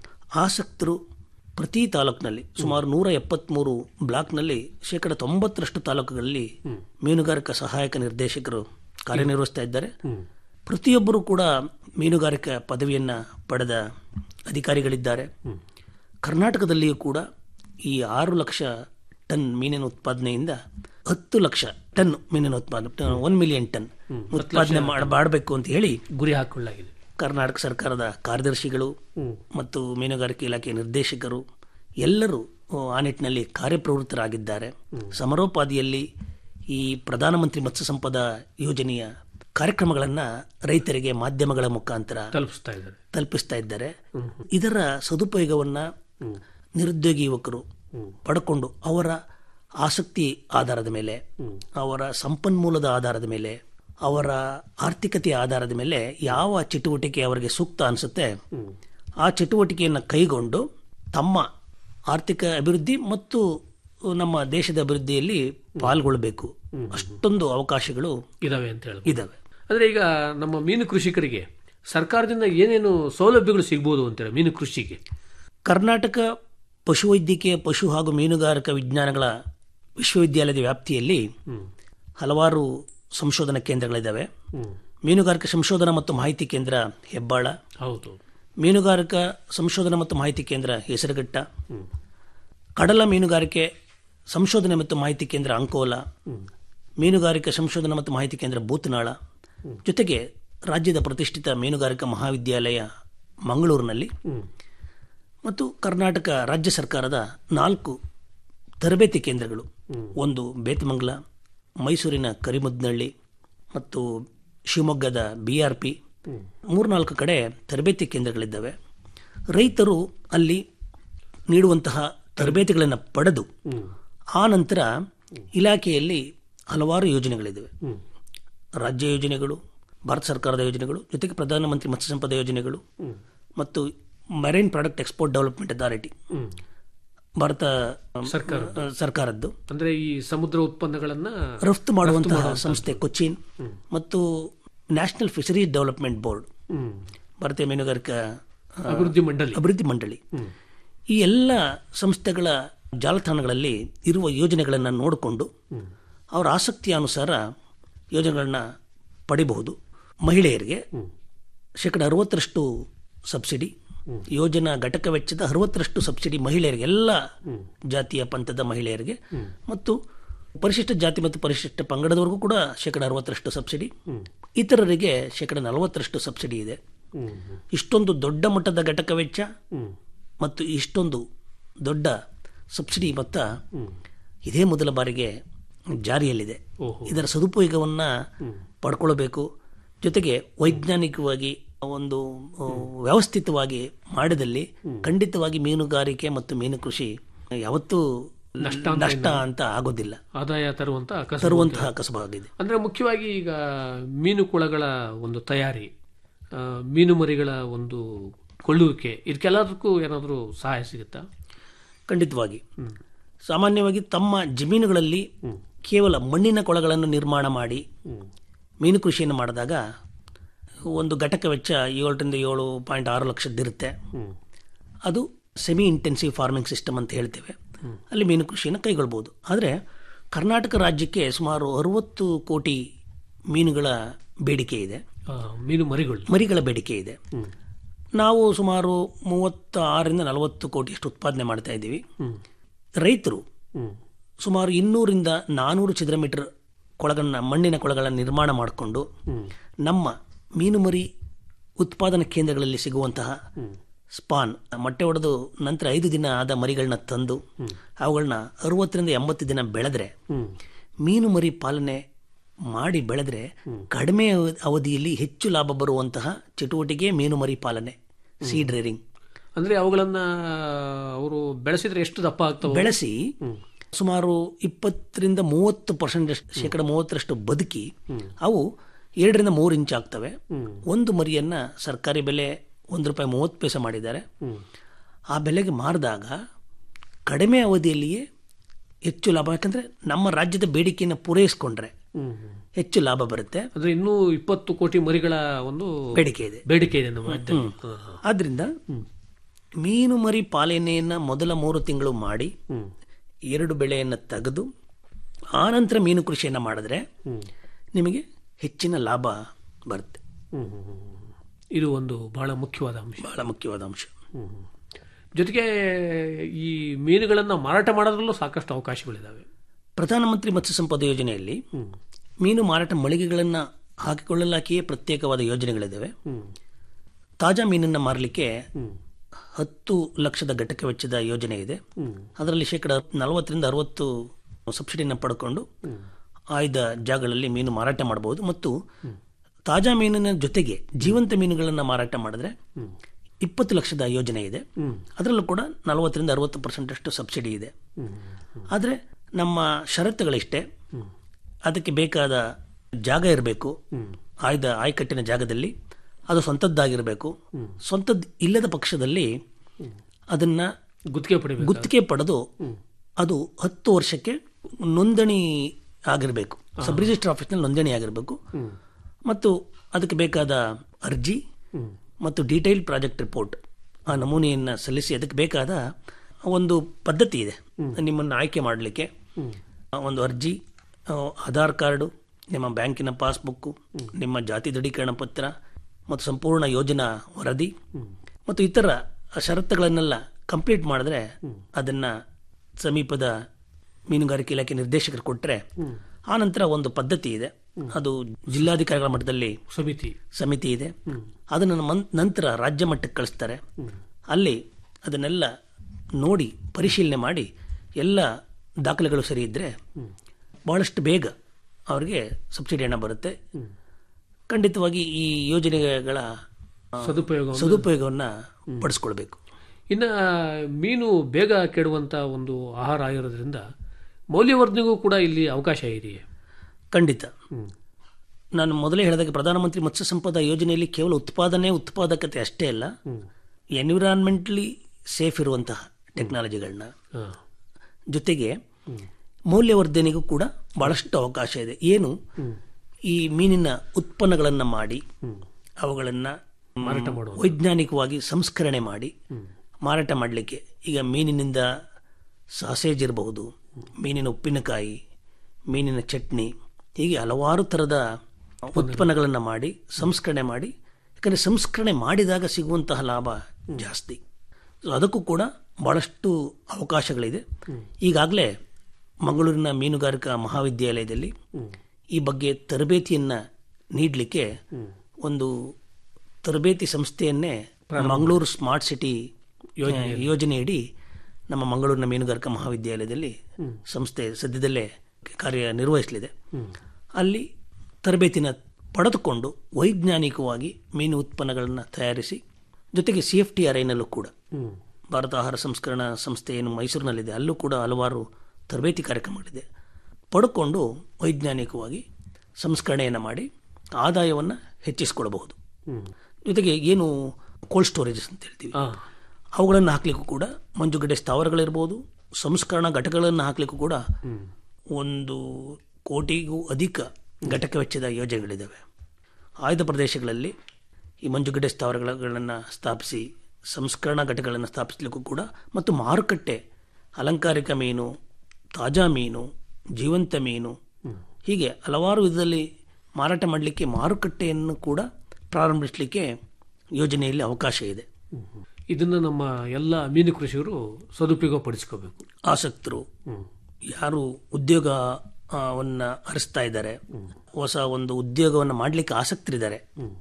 ಆಸಕ್ತರು ಪ್ರತಿ ತಾಲೂಕಿನಲ್ಲಿ ಸುಮಾರು ನೂರ ಎಪ್ಪತ್ಮೂರು ಬ್ಲಾಕ್ನಲ್ಲಿ ಶೇಕಡ ತೊಂಬತ್ತರಷ್ಟು ತಾಲೂಕುಗಳಲ್ಲಿ ಮೀನುಗಾರಿಕಾ ಸಹಾಯಕ ನಿರ್ದೇಶಕರು ಕಾರ್ಯನಿರ್ವಹಿಸ್ತಾ ಇದ್ದಾರೆ ಪ್ರತಿಯೊಬ್ಬರು ಕೂಡ ಮೀನುಗಾರಿಕಾ ಪದವಿಯನ್ನ ಪಡೆದ ಅಧಿಕಾರಿಗಳಿದ್ದಾರೆ ಕರ್ನಾಟಕದಲ್ಲಿಯೂ ಕೂಡ ಈ ಆರು ಲಕ್ಷ ಟನ್ ಮೀನಿನ ಉತ್ಪಾದನೆಯಿಂದ ಹತ್ತು ಲಕ್ಷ ಟನ್ ಮೀನಿನ ಉತ್ಪಾದನೆ ಒನ್ ಮಿಲಿಯನ್ ಟನ್ ಉತ್ಪಾದನೆ ಮಾಡಬೇಕು ಅಂತ ಹೇಳಿ
ಗುರಿ ಹಾಕೊಳ್ಳಲಾಗಿದೆ
ಕರ್ನಾಟಕ ಸರ್ಕಾರದ ಕಾರ್ಯದರ್ಶಿಗಳು ಮತ್ತು ಮೀನುಗಾರಿಕೆ ಇಲಾಖೆ ನಿರ್ದೇಶಕರು ಎಲ್ಲರೂ ಆ, ಆ ನಿಟ್ಟಿನಲ್ಲಿ ಕಾರ್ಯಪ್ರವೃತ್ತರಾಗಿದ್ದಾರೆ ಸಮರೋಪಾದಿಯಲ್ಲಿ ಈ ಪ್ರಧಾನಮಂತ್ರಿ ಮತ್ಸ್ಯ ಸಂಪದ ಯೋಜನೆಯ ಕಾರ್ಯಕ್ರಮಗಳನ್ನು ರೈತರಿಗೆ ಮಾಧ್ಯಮಗಳ ಮುಖಾಂತರ
ತಲುಪಿಸ್ತಾ ಇದ್ದಾರೆ
ತಲುಪಿಸ್ತಾ ಇದ್ದಾರೆ ಇದರ ಸದುಪಯೋಗವನ್ನ ನಿರುದ್ಯೋಗಿ ಯುವಕರು ಪಡ್ಕೊಂಡು ಅವರ ಆಸಕ್ತಿ ಆಧಾರದ ಮೇಲೆ ಅವರ ಸಂಪನ್ಮೂಲದ ಆಧಾರದ ಮೇಲೆ ಅವರ ಆರ್ಥಿಕತೆಯ ಆಧಾರದ ಮೇಲೆ ಯಾವ ಚಟುವಟಿಕೆ ಅವರಿಗೆ ಸೂಕ್ತ ಅನಿಸುತ್ತೆ ಆ ಚಟುವಟಿಕೆಯನ್ನು ಕೈಗೊಂಡು ತಮ್ಮ ಆರ್ಥಿಕ ಅಭಿವೃದ್ಧಿ ಮತ್ತು ನಮ್ಮ ದೇಶದ ಅಭಿವೃದ್ಧಿಯಲ್ಲಿ ಪಾಲ್ಗೊಳ್ಳಬೇಕು ಅಷ್ಟೊಂದು ಅವಕಾಶಗಳು
ಇದಾವೆ ಅಂತ ಹೇಳಿ
ಇದಾವೆ
ಅಂದ್ರೆ ಈಗ ನಮ್ಮ ಮೀನು ಕೃಷಿಕರಿಗೆ ಸರ್ಕಾರದಿಂದ ಏನೇನು ಸೌಲಭ್ಯಗಳು ಸಿಗ್ಬೋದು ಅಂತೇಳಿ ಮೀನು ಕೃಷಿಗೆ
ಕರ್ನಾಟಕ ಪಶುವೈದ್ಯಕೀಯ ಪಶು ಹಾಗೂ ಮೀನುಗಾರಿಕಾ ವಿಜ್ಞಾನಗಳ ವಿಶ್ವವಿದ್ಯಾಲಯದ ವ್ಯಾಪ್ತಿಯಲ್ಲಿ ಹಲವಾರು ಸಂಶೋಧನಾ ಕೇಂದ್ರಗಳಿದ್ದಾವೆ ಮೀನುಗಾರಿಕಾ ಸಂಶೋಧನಾ ಮತ್ತು ಮಾಹಿತಿ ಕೇಂದ್ರ ಹೆಬ್ಬಾಳ
ಹೌದು
ಮೀನುಗಾರಿಕಾ ಸಂಶೋಧನಾ ಮತ್ತು ಮಾಹಿತಿ ಕೇಂದ್ರ ಹೆಸರುಘಟ್ಟ ಕಡಲ ಮೀನುಗಾರಿಕೆ ಸಂಶೋಧನೆ ಮತ್ತು ಮಾಹಿತಿ ಕೇಂದ್ರ ಅಂಕೋಲ ಮೀನುಗಾರಿಕಾ ಸಂಶೋಧನಾ ಮತ್ತು ಮಾಹಿತಿ ಕೇಂದ್ರ ಬೂತ್ನಾಳ ಜೊತೆಗೆ ರಾಜ್ಯದ ಪ್ರತಿಷ್ಠಿತ ಮೀನುಗಾರಿಕಾ ಮಹಾವಿದ್ಯಾಲಯ ಮಂಗಳೂರಿನಲ್ಲಿ ಮತ್ತು ಕರ್ನಾಟಕ ರಾಜ್ಯ ಸರ್ಕಾರದ ನಾಲ್ಕು ತರಬೇತಿ ಕೇಂದ್ರಗಳು ಒಂದು ಬೇತಮಂಗಲ ಮೈಸೂರಿನ ಕರಿಮುದ್ನಳ್ಳಿ ಮತ್ತು ಶಿವಮೊಗ್ಗದ ಬಿ ಆರ್ ಪಿ ಮೂರ್ನಾಲ್ಕು ಕಡೆ ತರಬೇತಿ ಕೇಂದ್ರಗಳಿದ್ದಾವೆ ರೈತರು ಅಲ್ಲಿ ನೀಡುವಂತಹ ತರಬೇತಿಗಳನ್ನು ಪಡೆದು ಆ ನಂತರ ಇಲಾಖೆಯಲ್ಲಿ ಹಲವಾರು ಯೋಜನೆಗಳಿದ್ದಾವೆ ರಾಜ್ಯ ಯೋಜನೆಗಳು ಭಾರತ ಸರ್ಕಾರದ ಯೋಜನೆಗಳು ಜೊತೆಗೆ ಪ್ರಧಾನಮಂತ್ರಿ ಮತ್ಸ್ಯ ಸಂಪದ ಯೋಜನೆಗಳು ಮತ್ತು marine product export development authority Bharat
ಸರ್ಕಾರ
ಆ, ಸರ್ಕಾರದ್ದು
ಅಂದ್ರೆ ಈ ಸಮುದ್ರ ಉತ್ಪನ್ನಗಳನ್ನ
ರಫ್ತು ಮಾಡುವಂತಹ ಸಂಸ್ಥೆ ಕೊಚ್ಚಿನ್ ಮತ್ತು ನ್ಯಾಷನಲ್ ಫಿಶರೀಸ್ ಡೆವಲಪ್ಮೆಂಟ್ ಬೋರ್ಡ್
ಹ್ಮ್.
ಭಾರತೀಯ ಮೀನುಗಾರಿಕಾ ಆ,
ಅಭಿವೃದ್ಧಿ ಮಂಡಳಿ
ಅಭಿವೃದ್ಧಿ ಮಂಡಳಿ ಈ ಎಲ್ಲ ಸಂಸ್ಥೆಗಳ ಜಾಲತಾಣಗಳಲ್ಲಿ ಇರುವ ಯೋಜನೆಗಳನ್ನು ನೋಡಿಕೊಂಡು ಅವರ ಆಸಕ್ತಿಯ ಅನುಸಾರ ಯೋಜನೆಗಳನ್ನ ಪಡಿಬಹುದು ಮಹಿಳೆಯರಿಗೆ ಶೇಕಡ ಅರವತ್ತರಷ್ಟು ಸಬ್ಸಿಡಿ ಯೋಜನಾ ಘಟಕ ವೆಚ್ಚದ ಅರವತ್ತರಷ್ಟು ಸಬ್ಸಿಡಿ ಮಹಿಳೆಯರಿಗೆ ಎಲ್ಲ ಜಾತಿಯ ಪಂಥದ ಮಹಿಳೆಯರಿಗೆ ಮತ್ತು ಪರಿಶಿಷ್ಟ ಜಾತಿ ಮತ್ತು ಪರಿಶಿಷ್ಟ ಪಂಗಡದವರೆಗೂ ಕೂಡ ಶೇಕಡ ಅರವತ್ತರಷ್ಟು ಸಬ್ಸಿಡಿ ಇತರರಿಗೆ ಶೇಕಡ ನಲವತ್ತರಷ್ಟು ಸಬ್ಸಿಡಿ ಇದೆ ಇಷ್ಟೊಂದು ದೊಡ್ಡ ಮಟ್ಟದ ಘಟಕ ವೆಚ್ಚ ಮತ್ತು ಇಷ್ಟೊಂದು ದೊಡ್ಡ ಸಬ್ಸಿಡಿ ಮೊತ್ತ ಇದೇ ಮೊದಲ ಬಾರಿಗೆ ಜಾರಿಯಲ್ಲಿದೆ ಇದರ ಸದುಪಯೋಗವನ್ನ ಪಡ್ಕೊಳ್ಬೇಕು ಜೊತೆಗೆ ವೈಜ್ಞಾನಿಕವಾಗಿ ಒಂದು ಆ, ವ್ಯವಸ್ಥಿತವಾಗಿ ಮಾಡಿದಲ್ಲಿ ಖಂಡಿತವಾಗಿ ಮೀನುಗಾರಿಕೆ ಮತ್ತು ಮೀನು ಕೃಷಿ ಯಾವತ್ತೂ ನಷ್ಟ ಅಂತ ಆಗೋದಿಲ್ಲ
ಆದಾಯ ತರುವಂತ ಕಸಬು.
ತರುವಂತಹ ಕಸಬಾಗಿದೆ
ಅಂದ್ರೆ ಮುಖ್ಯವಾಗಿ ಈಗ ಮೀನು ಕುಳಗಳ ಒಂದು ತಯಾರಿ ಆ, ಮೀನು ಮರಿಗಳ ಒಂದು ಕೊಳ್ಳುವಿಕೆ ಇದಕ್ಕೆಲ್ಲದಕ್ಕೂ ಏನಾದರೂ ಸಹಾಯ ಸಿಗುತ್ತಾ
ಖಂಡಿತವಾಗಿ ಸಾಮಾನ್ಯವಾಗಿ ತಮ್ಮ ಜಮೀನುಗಳಲ್ಲಿ ಕೇವಲ ಮಣ್ಣಿನ ಕೊಳಗಳನ್ನು ನಿರ್ಮಾಣ ಮಾಡಿ ಮೀನು ಕೃಷಿಯನ್ನು ಮಾಡಿದಾಗ ಒಂದು ಘಟಕ ವೆಚ್ಚ ಏಳರಿಂದ ಏಳು ಪಾಯಿಂಟ್ ಆರು ಲಕ್ಷದ್ದಿರುತ್ತೆ ಅದು ಸೆಮಿ ಇಂಟೆನ್ಸಿವ್ ಫಾರ್ಮಿಂಗ್ ಸಿಸ್ಟಮ್ ಅಂತ ಹೇಳ್ತೇವೆ ಅಲ್ಲಿ ಮೀನು ಕೃಷಿಯನ್ನು ಕೈಗೊಳ್ಬೋದು ಆದರೆ ಕರ್ನಾಟಕ ರಾಜ್ಯಕ್ಕೆ ಸುಮಾರು ಅರುವತ್ತು ಕೋಟಿ ಮೀನುಗಳ ಬೇಡಿಕೆ ಇದೆ
ಆ, ಮೀನು ಮರಿಗಳು
ಮರಿಗಳ ಬೇಡಿಕೆ ಇದೆ ನಾವು ಸುಮಾರು ಮೂವತ್ತ ಆರರಿಂದ ನಲವತ್ತು ಕೋಟಿಯಷ್ಟು ಉತ್ಪಾದನೆ ಮಾಡ್ತಾ ಇದ್ದೀವಿ ರೈತರು ಸುಮಾರು ಇನ್ನೂರಿಂದ ನಾನೂರು ಚದರ ಮೀಟರ್ ಕೊಳಗಳನ್ನ ಮಣ್ಣಿನ ಕೊಳಗಳನ್ನ ನಿರ್ಮಾಣ ಮಾಡಿಕೊಂಡು ನಮ್ಮ ಮೀನು ಮರಿ ಉತ್ಪಾದನಾ ಕೇಂದ್ರಗಳಲ್ಲಿ ಸಿಗುವಂತಹ ಸ್ಪಾನ್ ಮೊಟ್ಟೆ ಹೊಡೆದು ನಂತರ ಐದು ದಿನ ಆದ ಮರಿಗಳನ್ನ ತಂದು ಅವುಗಳನ್ನ ಅರವತ್ತರಿಂದ ಎಂಬತ್ತು ದಿನ ಬೆಳೆದ್ರೆ ಮೀನು ಮರಿ ಪಾಲನೆ ಮಾಡಿ ಬೆಳೆದ್ರೆ ಕಡಿಮೆ ಅವ- ಅವಧಿಯಲ್ಲಿ ಹೆಚ್ಚು ಲಾಭ ಬರುವಂತಹ ಚಟುವಟಿಕೆ ಮೀನು ಮರಿ ಪಾಲನೆ ಸೀಡ್ ರೇರಿಂಗ್
ಅಂದ್ರೆ ಅವುಗಳನ್ನ ಅವರು ಬೆಳೆಸಿದ್ರೆ ಎಷ್ಟು ದಪ್ಪ ಆಗ್ತವೆ
ಬೆಳೆಸಿ ಸುಮಾರು ಇಪ್ಪತ್ತರಿಂದ ಮೂವತ್ತು ಪರ್ಸೆಂಟ್ ಶೇಕಡ ಮೂವತ್ತರಷ್ಟು ಬದುಕಿ ಅವು ಎರಡರಿಂದ ಮೂರು ಇಂಚ್ ಆಗ್ತವೆ ಒಂದು ಮರಿಯನ್ನ ಸರ್ಕಾರಿ ಬೆಲೆ ಒಂದು ರೂಪಾಯಿ ಮೂವತ್ತು ಪೈಸೆ ಮಾಡಿದ್ದಾರೆ ಆ ಬೆಲೆಗೆ ಮಾರಿದಾಗ ಕಡಿಮೆ ಅವಧಿಯಲ್ಲಿಯೇ ಹೆಚ್ಚು ಲಾಭ ಯಾಕಂದ್ರೆ ನಮ್ಮ ರಾಜ್ಯದ ಬೇಡಿಕೆಯನ್ನು ಪೂರೈಸಿಕೊಂಡ್ರೆ ಹೆಚ್ಚು ಲಾಭ ಬರುತ್ತೆ
ಅಂದ್ರೆ ಇನ್ನೂ ಇಪ್ಪತ್ತು ಕೋಟಿ ಮರಿಗಳ ಒಂದು
ಬೇಡಿಕೆ ಇದೆ
ಬೇಡಿಕೆ ಇದೆ ನಮ್ಮ ರಾಜ್ಯದಲ್ಲಿ ಹಾ, ಹಾ.
ಆದ್ರಿಂದ ಮೀನು ಮರಿ ಪಾಲನೆಯನ್ನ ಮೊದಲ ಮೂರು ತಿಂಗಳು ಮಾಡಿ ಎರಡು ಬೆಳೆಯನ್ನು ತೆಗೆದು ಆನಂತರ ಮೀನು ಕೃಷಿಯನ್ನು ಮಾಡಿದ್ರೆ ನಿಮಗೆ ಹೆಚ್ಚಿನ ಲಾಭ ಬರುತ್ತೆ
ಹ್ಮ್, ಹ್ಮ್, ಹ್ಮ್. ಇದು ಒಂದು ಬಹಳ ಮುಖ್ಯವಾದ ಅಂಶ
ಬಹಳ ಮುಖ್ಯವಾದ ಅಂಶ
ಜೊತೆಗೆ ಈ ಮೀನುಗಳನ್ನ ಮಾರಾಟ ಮಾಡೋದ್ರಲ್ಲೂ ಸಾಕಷ್ಟು ಅವಕಾಶಗಳಿದಾವೆ
ಪ್ರಧಾನಮಂತ್ರಿ ಮತ್ಸ್ಯ ಸಂಪದ ಯೋಜನೆಯಲ್ಲಿ ಮೀನು ಮಾರಾಟ ಮಳಿಗೆಗಳನ್ನು ಹಾಕಿಕೊಳ್ಳಲಾಕಿಯೇ ಪ್ರತ್ಯೇಕವಾದ ಯೋಜನೆಗಳಿದ್ದಾವೆ ತಾಜಾ ಮೀನನ್ನು ಮಾರಲಿಕ್ಕೆ ಹತ್ತು ಲಕ್ಷದ ಘಟಕ ವೆಚ್ಚದ ಯೋಜನೆ ಇದೆ ಅದರಲ್ಲಿ ಶೇಕಡ ನಲವತ್ತರಿಂದ ಅರವತ್ತು ಸಬ್ಸಿಡಿನ ಪಡ್ಕೊಂಡು ಆಯ್ದ ಜಾಗಗಳಲ್ಲಿ ಮೀನು ಮಾರಾಟ ಮಾಡಬಹುದು ಮತ್ತು ತಾಜಾ ಮೀನಿನ ಜೊತೆಗೆ ಜೀವಂತ ಮೀನುಗಳನ್ನು ಮಾರಾಟ ಮಾಡಿದ್ರೆ ಇಪ್ಪತ್ತು ಲಕ್ಷದ ಯೋಜನೆ ಇದೆ ಅದರಲ್ಲೂ ಕೂಡ ನಲವತ್ತರಿಂದ ಅರವತ್ತು ಪರ್ಸೆಂಟ್ ಅಷ್ಟು ಸಬ್ಸಿಡಿ ಇದೆ ಆದರೆ ನಮ್ಮ ಷರತ್ತುಗಳಿಷ್ಟೇ ಅದಕ್ಕೆ ಬೇಕಾದ ಜಾಗ ಇರಬೇಕು ಆಯ್ದ ಆಯ್ಕಟ್ಟಿನ ಜಾಗದಲ್ಲಿ ಅದು ಸ್ವಂತದ್ದಾಗಿರಬೇಕು ಸ್ವಂತದ್ದು ಇಲ್ಲದ ಪಕ್ಷದಲ್ಲಿ ಅದನ್ನ
ಗುತ್ತಿಗೆ ಪಡಿಬೇಕು
ಗುತ್ತಿಗೆ ಪಡೆದು ಅದು ಹತ್ತು ವರ್ಷಕ್ಕೆ ನೋಂದಣಿ ಆಗಿರಬೇಕು ಸಬ್ ರಿಜಿಸ್ಟರ್ ಆಫೀಸ್ನಲ್ಲಿ ನೋಂದಣಿ ಆಗಿರಬೇಕು ಮತ್ತು ಅದಕ್ಕೆ ಬೇಕಾದ ಅರ್ಜಿ ಮತ್ತು ಡೀಟೈಲ್ ಪ್ರಾಜೆಕ್ಟ್ ರಿಪೋರ್ಟ್ ಆ ನಮೂನೆಯನ್ನು ಸಲ್ಲಿಸಿ ಅದಕ್ಕೆ ಬೇಕಾದ ಒಂದು ಪದ್ಧತಿ ಇದೆ ನಿಮ್ಮನ್ನು ಆಯ್ಕೆ ಮಾಡಲಿಕ್ಕೆ ಒಂದು ಅರ್ಜಿ ಆ, ಆಧಾರ್ ಕಾರ್ಡು ನಿಮ್ಮ ಬ್ಯಾಂಕಿನ ಪಾಸ್ಬುಕ್ಕು ನಿಮ್ಮ ಜಾತಿ ದೃಢೀಕರಣ ಪತ್ರ ಮತ್ತು ಸಂಪೂರ್ಣ ಯೋಜನಾ ವರದಿ ಮತ್ತು ಇತರ ಷರತ್ತುಗಳನ್ನೆಲ್ಲ ಕಂಪ್ಲೀಟ್ ಮಾಡಿದ್ರೆ ಅದನ್ನ ಸಮೀಪದ ಮೀನುಗಾರಿಕೆ ಇಲಾಖೆ ನಿರ್ದೇಶಕರು ಕೊಟ್ಟರೆ ಆನಂತರ ಒಂದು ಪದ್ಧತಿ ಇದೆ ಅದು ಜಿಲ್ಲಾಧಿಕಾರಿಗಳ ಮಟ್ಟದಲ್ಲಿ
ಸಮಿತಿ
ಸಮಿತಿ ಇದೆ ಅದನ್ನು ಮನ್- ನಂತರ ರಾಜ್ಯ ಮಟ್ಟಕ್ಕೆ ಕಳಿಸ್ತಾರೆ ಅಲ್ಲಿ ಅದನ್ನೆಲ್ಲ ನೋಡಿ ಪರಿಶೀಲನೆ ಮಾಡಿ ಎಲ್ಲ ದಾಖಲೆಗಳು ಸರಿ ಇದ್ದರೆ ಬಹಳಷ್ಟು ಬೇಗ ಅವರಿಗೆ ಸಬ್ಸಿಡಿ ಹಣ ಬರುತ್ತೆ ಖಂಡಿತವಾಗಿ ಈ ಯೋಜನೆಗಳ ಆ,
ಸದುಪಯೋಗ
ಸದುಪಯೋಗವನ್ನು ಪಡಿಸ್ಕೊಳ್ಬೇಕು
ಇನ್ನ ಮೀನು ಬೇಗ ಕೆಡುವಂತ ಒಂದು ಆಹಾರ ಆಗಿರೋದ್ರಿಂದ ಮೌಲ್ಯವರ್ಧನೆಗೂ ಕೂಡ ಇಲ್ಲಿ ಅವಕಾಶ ಇದೆಯೇ
ಖಂಡಿತ ನಾನು ಮೊದಲೇ ಹೇಳಿದಾಗ ಪ್ರಧಾನಮಂತ್ರಿ ಮತ್ಸ್ಯ ಸಂಪದ ಯೋಜನೆಯಲ್ಲಿ ಕೇವಲ ಉತ್ಪಾದನೆ ಉತ್ಪಾದಕತೆ ಅಷ್ಟೇ ಅಲ್ಲ ಎನ್ವಿರಾನ್ಮೆಂಟ್ಲಿ ಸೇಫ್ ಇರುವಂತಹ ಟೆಕ್ನಾಲಜಿಗಳನ್ನ
ಹಾ.
ಜೊತೆಗೆ ಮೌಲ್ಯವರ್ಧನೆಗೂ ಕೂಡ ಬಹಳಷ್ಟು ಅವಕಾಶ ಇದೆ ಏನು ಈ ಮೀನಿನ ಉತ್ಪನ್ನಗಳನ್ನು ಮಾಡಿ ಅವುಗಳನ್ನು
ಮಾರಾಟ ಮಾಡುವುದು.
ವೈಜ್ಞಾನಿಕವಾಗಿ ಸಂಸ್ಕರಣೆ ಮಾಡಿ ಮಾರಾಟ ಮಾಡಲಿಕ್ಕೆ ಈಗ ಮೀನಿನಿಂದ ಸಾಸೇಜ್ ಇರಬಹುದು ಮೀನಿನ ಉಪ್ಪಿನಕಾಯಿ ಮೀನಿನ ಚಟ್ನಿ ಹೀಗೆ ಹಲವಾರು ಥರದ ಉತ್ಪನ್ನಗಳನ್ನು ಮಾಡಿ ಸಂಸ್ಕರಣೆ ಮಾಡಿ ಯಾಕಂದರೆ ಸಂಸ್ಕರಣೆ ಮಾಡಿದಾಗ ಸಿಗುವಂತಹ ಲಾಭ ಜಾಸ್ತಿ ಸೊ ಅದಕ್ಕೂ ಕೂಡ ಭಾಳಷ್ಟು ಅವಕಾಶಗಳಿದೆ ಈಗಾಗಲೇ ಮಂಗಳೂರಿನ ಮೀನುಗಾರಿಕಾ ಮಹಾವಿದ್ಯಾಲಯದಲ್ಲಿ ಈ ಬಗ್ಗೆ ತರಬೇತಿಯನ್ನು ನೀಡಲಿಕ್ಕೆ ಒಂದು ತರಬೇತಿ ಸಂಸ್ಥೆಯನ್ನೇ ಮಂಗಳೂರು ಸ್ಮಾರ್ಟ್ ಸಿಟಿ ಯೋಜನೆಯಡಿ ನಮ್ಮ ಮಂಗಳೂರಿನ ಮೀನುಗಾರಿಕಾ ಮಹಾವಿದ್ಯಾಲಯದಲ್ಲಿ ಸಂಸ್ಥೆ ಸದ್ಯದಲ್ಲೇ ಕಾರ್ಯನಿರ್ವಹಿಸಲಿದೆ ಅಲ್ಲಿ ತರಬೇತಿನ ಪಡೆದುಕೊಂಡು ವೈಜ್ಞಾನಿಕವಾಗಿ ಮೀನು ಉತ್ಪನ್ನಗಳನ್ನು ತಯಾರಿಸಿ ಜೊತೆಗೆ ಸಿ ಎಫ್ ಟಿ ಆರ್ ಐನಲ್ಲೂ ಕೂಡ ಭಾರತ ಆಹಾರ ಸಂಸ್ಕರಣಾ ಸಂಸ್ಥೆ ಏನು ಮೈಸೂರಿನಲ್ಲಿದೆ ಅಲ್ಲೂ ಕೂಡ ಹಲವಾರು ತರಬೇತಿ ಕಾರ್ಯಕ್ರಮಗಳಿದೆ ಪಡ್ಕೊಂಡು ವೈಜ್ಞಾನಿಕವಾಗಿ ಸಂಸ್ಕರಣೆಯನ್ನು ಮಾಡಿ ಆದಾಯವನ್ನು ಹೆಚ್ಚಿಸಿಕೊಡಬಹುದು ಜೊತೆಗೆ ಏನು ಕೋಲ್ಡ್ ಸ್ಟೋರೇಜಸ್ ಅಂತ ಹೇಳ್ತೀವಿ
ಆ,
ಅವುಗಳನ್ನು ಹಾಕ್ಲಿಕ್ಕೂ ಕೂಡ ಮಂಜುಗಡ್ಡೆ ಸ್ಥಾವರಗಳಿರ್ಬೋದು ಸಂಸ್ಕರಣಾ ಘಟಕಗಳನ್ನು ಹಾಕ್ಲಿಕ್ಕೂ ಕೂಡ ಒಂದು ಕೋಟಿಗೂ ಅಧಿಕ ಘಟಕ ವೆಚ್ಚದ ಯೋಜನೆಗಳಿದ್ದಾವೆ ಆಯ್ದ ಪ್ರದೇಶಗಳಲ್ಲಿ ಈ ಮಂಜುಗಡ್ಡೆ ಸ್ಥಾವರಗಳನ್ನು ಸ್ಥಾಪಿಸಿ ಸಂಸ್ಕರಣಾ ಘಟಕಗಳನ್ನು ಸ್ಥಾಪಿಸಲಿಕ್ಕೂ ಕೂಡ ಮತ್ತು ಮಾರುಕಟ್ಟೆ ಅಲಂಕಾರಿಕ ಮೀನು ತಾಜಾ ಮೀನು ಜೀವಂತ ಮೀನು ಹೀಗೆ ಹಲವಾರು ವಿಧದಲ್ಲಿ ಮಾರಾಟ ಮಾಡಲಿಕ್ಕೆ ಮಾರುಕಟ್ಟೆಯನ್ನು ಕೂಡ ಪ್ರಾರಂಭಿಸಲಿಕ್ಕೆ ಯೋಜನೆಯಲ್ಲಿ ಅವಕಾಶ ಇದೆ
ಇದನ್ನು ನಮ್ಮ ಎಲ್ಲ ಮೀನು ಕೃಷಿಕರು ಸದುಪಯೋಗ ಪಡಿಸ್ಕೋಬೇಕು
ಆಸಕ್ತರು ಯಾರು ಉದ್ಯೋಗ ಆ, ವನ್ನ ಹರಿಸ್ತಾ ಇದ್ದಾರೆ ಹೊಸ ಒಂದು ಉದ್ಯೋಗವನ್ನು ಮಾಡಲಿಕ್ಕೆ ಆಸಕ್ತರಿದ್ದಾರೆ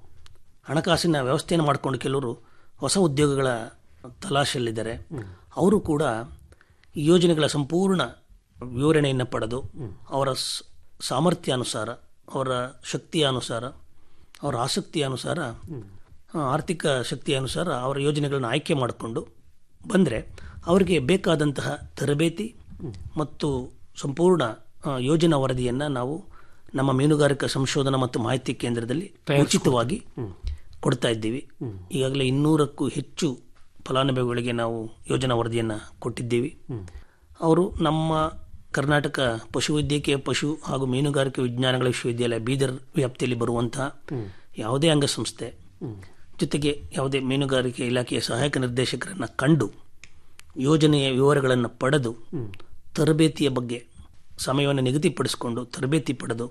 ಹಣಕಾಸಿನ ವ್ಯವಸ್ಥೆಯನ್ನು ಮಾಡಿಕೊಂಡು ಕೆಲವರು ಹೊಸ ಉದ್ಯೋಗಗಳ ತಲಾಶೆಯಲ್ಲಿದ್ದಾರೆ ಅವರು ಕೂಡ ಈ ಯೋಜನೆಗಳ ಸಂಪೂರ್ಣ ವಿವರಣೆಯನ್ನು ಪಡೆದು ಅವರ ಸ್- ಸಾಮರ್ಥ್ಯಾನುಸಾರ ಅವರ ಶಕ್ತಿಯ ಅನುಸಾರ ಅವರ ಆಸಕ್ತಿಯ ಅನುಸಾರ ಆ, ಆರ್ಥಿಕ ಶಕ್ತಿಯ ಅನುಸಾರ ಅವರ ಯೋಜನೆಗಳನ್ನು ಆಯ್ಕೆ ಮಾಡಿಕೊಂಡು ಬಂದರೆ ಅವರಿಗೆ ಬೇಕಾದಂತಹ ತರಬೇತಿ ಮತ್ತು ಸಂಪೂರ್ಣ ಆ, ಯೋಜನಾ ವರದಿಯನ್ನು ನಾವು ನಮ್ಮ ಮೀನುಗಾರಿಕಾ ಸಂಶೋಧನಾ ಮತ್ತು ಮಾಹಿತಿ ಕೇಂದ್ರದಲ್ಲಿ ಉಚಿತವಾಗಿ ಕೊಡ್ತಾ ಇದ್ದೀವಿ ಈಗಾಗಲೇ ಇನ್ನೂರಕ್ಕೂ ಹೆಚ್ಚು ಫಲಾನುಭವಿಗಳಿಗೆ ನಾವು ಯೋಜನಾ ವರದಿಯನ್ನು ಕೊಟ್ಟಿದ್ದೀವಿ ಅವರು ನಮ್ಮ ಕರ್ನಾಟಕ ಪಶುವೈದ್ಯಕೀಯ ಪಶು ಹಾಗೂ ಮೀನುಗಾರಿಕೆ ವಿಜ್ಞಾನಗಳ ವಿಶ್ವವಿದ್ಯಾಲಯ ಬೀದರ್ ವ್ಯಾಪ್ತಿಯಲ್ಲಿ ಬರುವಂತಹ ಯಾವುದೇ ಅಂಗಸಂಸ್ಥೆ ಜೊತೆಗೆ ಯಾವುದೇ ಮೀನುಗಾರಿಕೆ ಇಲಾಖೆಯ ಸಹಾಯಕ ನಿರ್ದೇಶಕರನ್ನು ಕಂಡು ಯೋಜನೆಯ ವಿವರಗಳನ್ನು ಪಡೆದು ತರಬೇತಿಯ ಬಗ್ಗೆ ಸಮಯವನ್ನು ನಿಗದಿಪಡಿಸಿಕೊಂಡು ತರಬೇತಿ ಪಡೆದು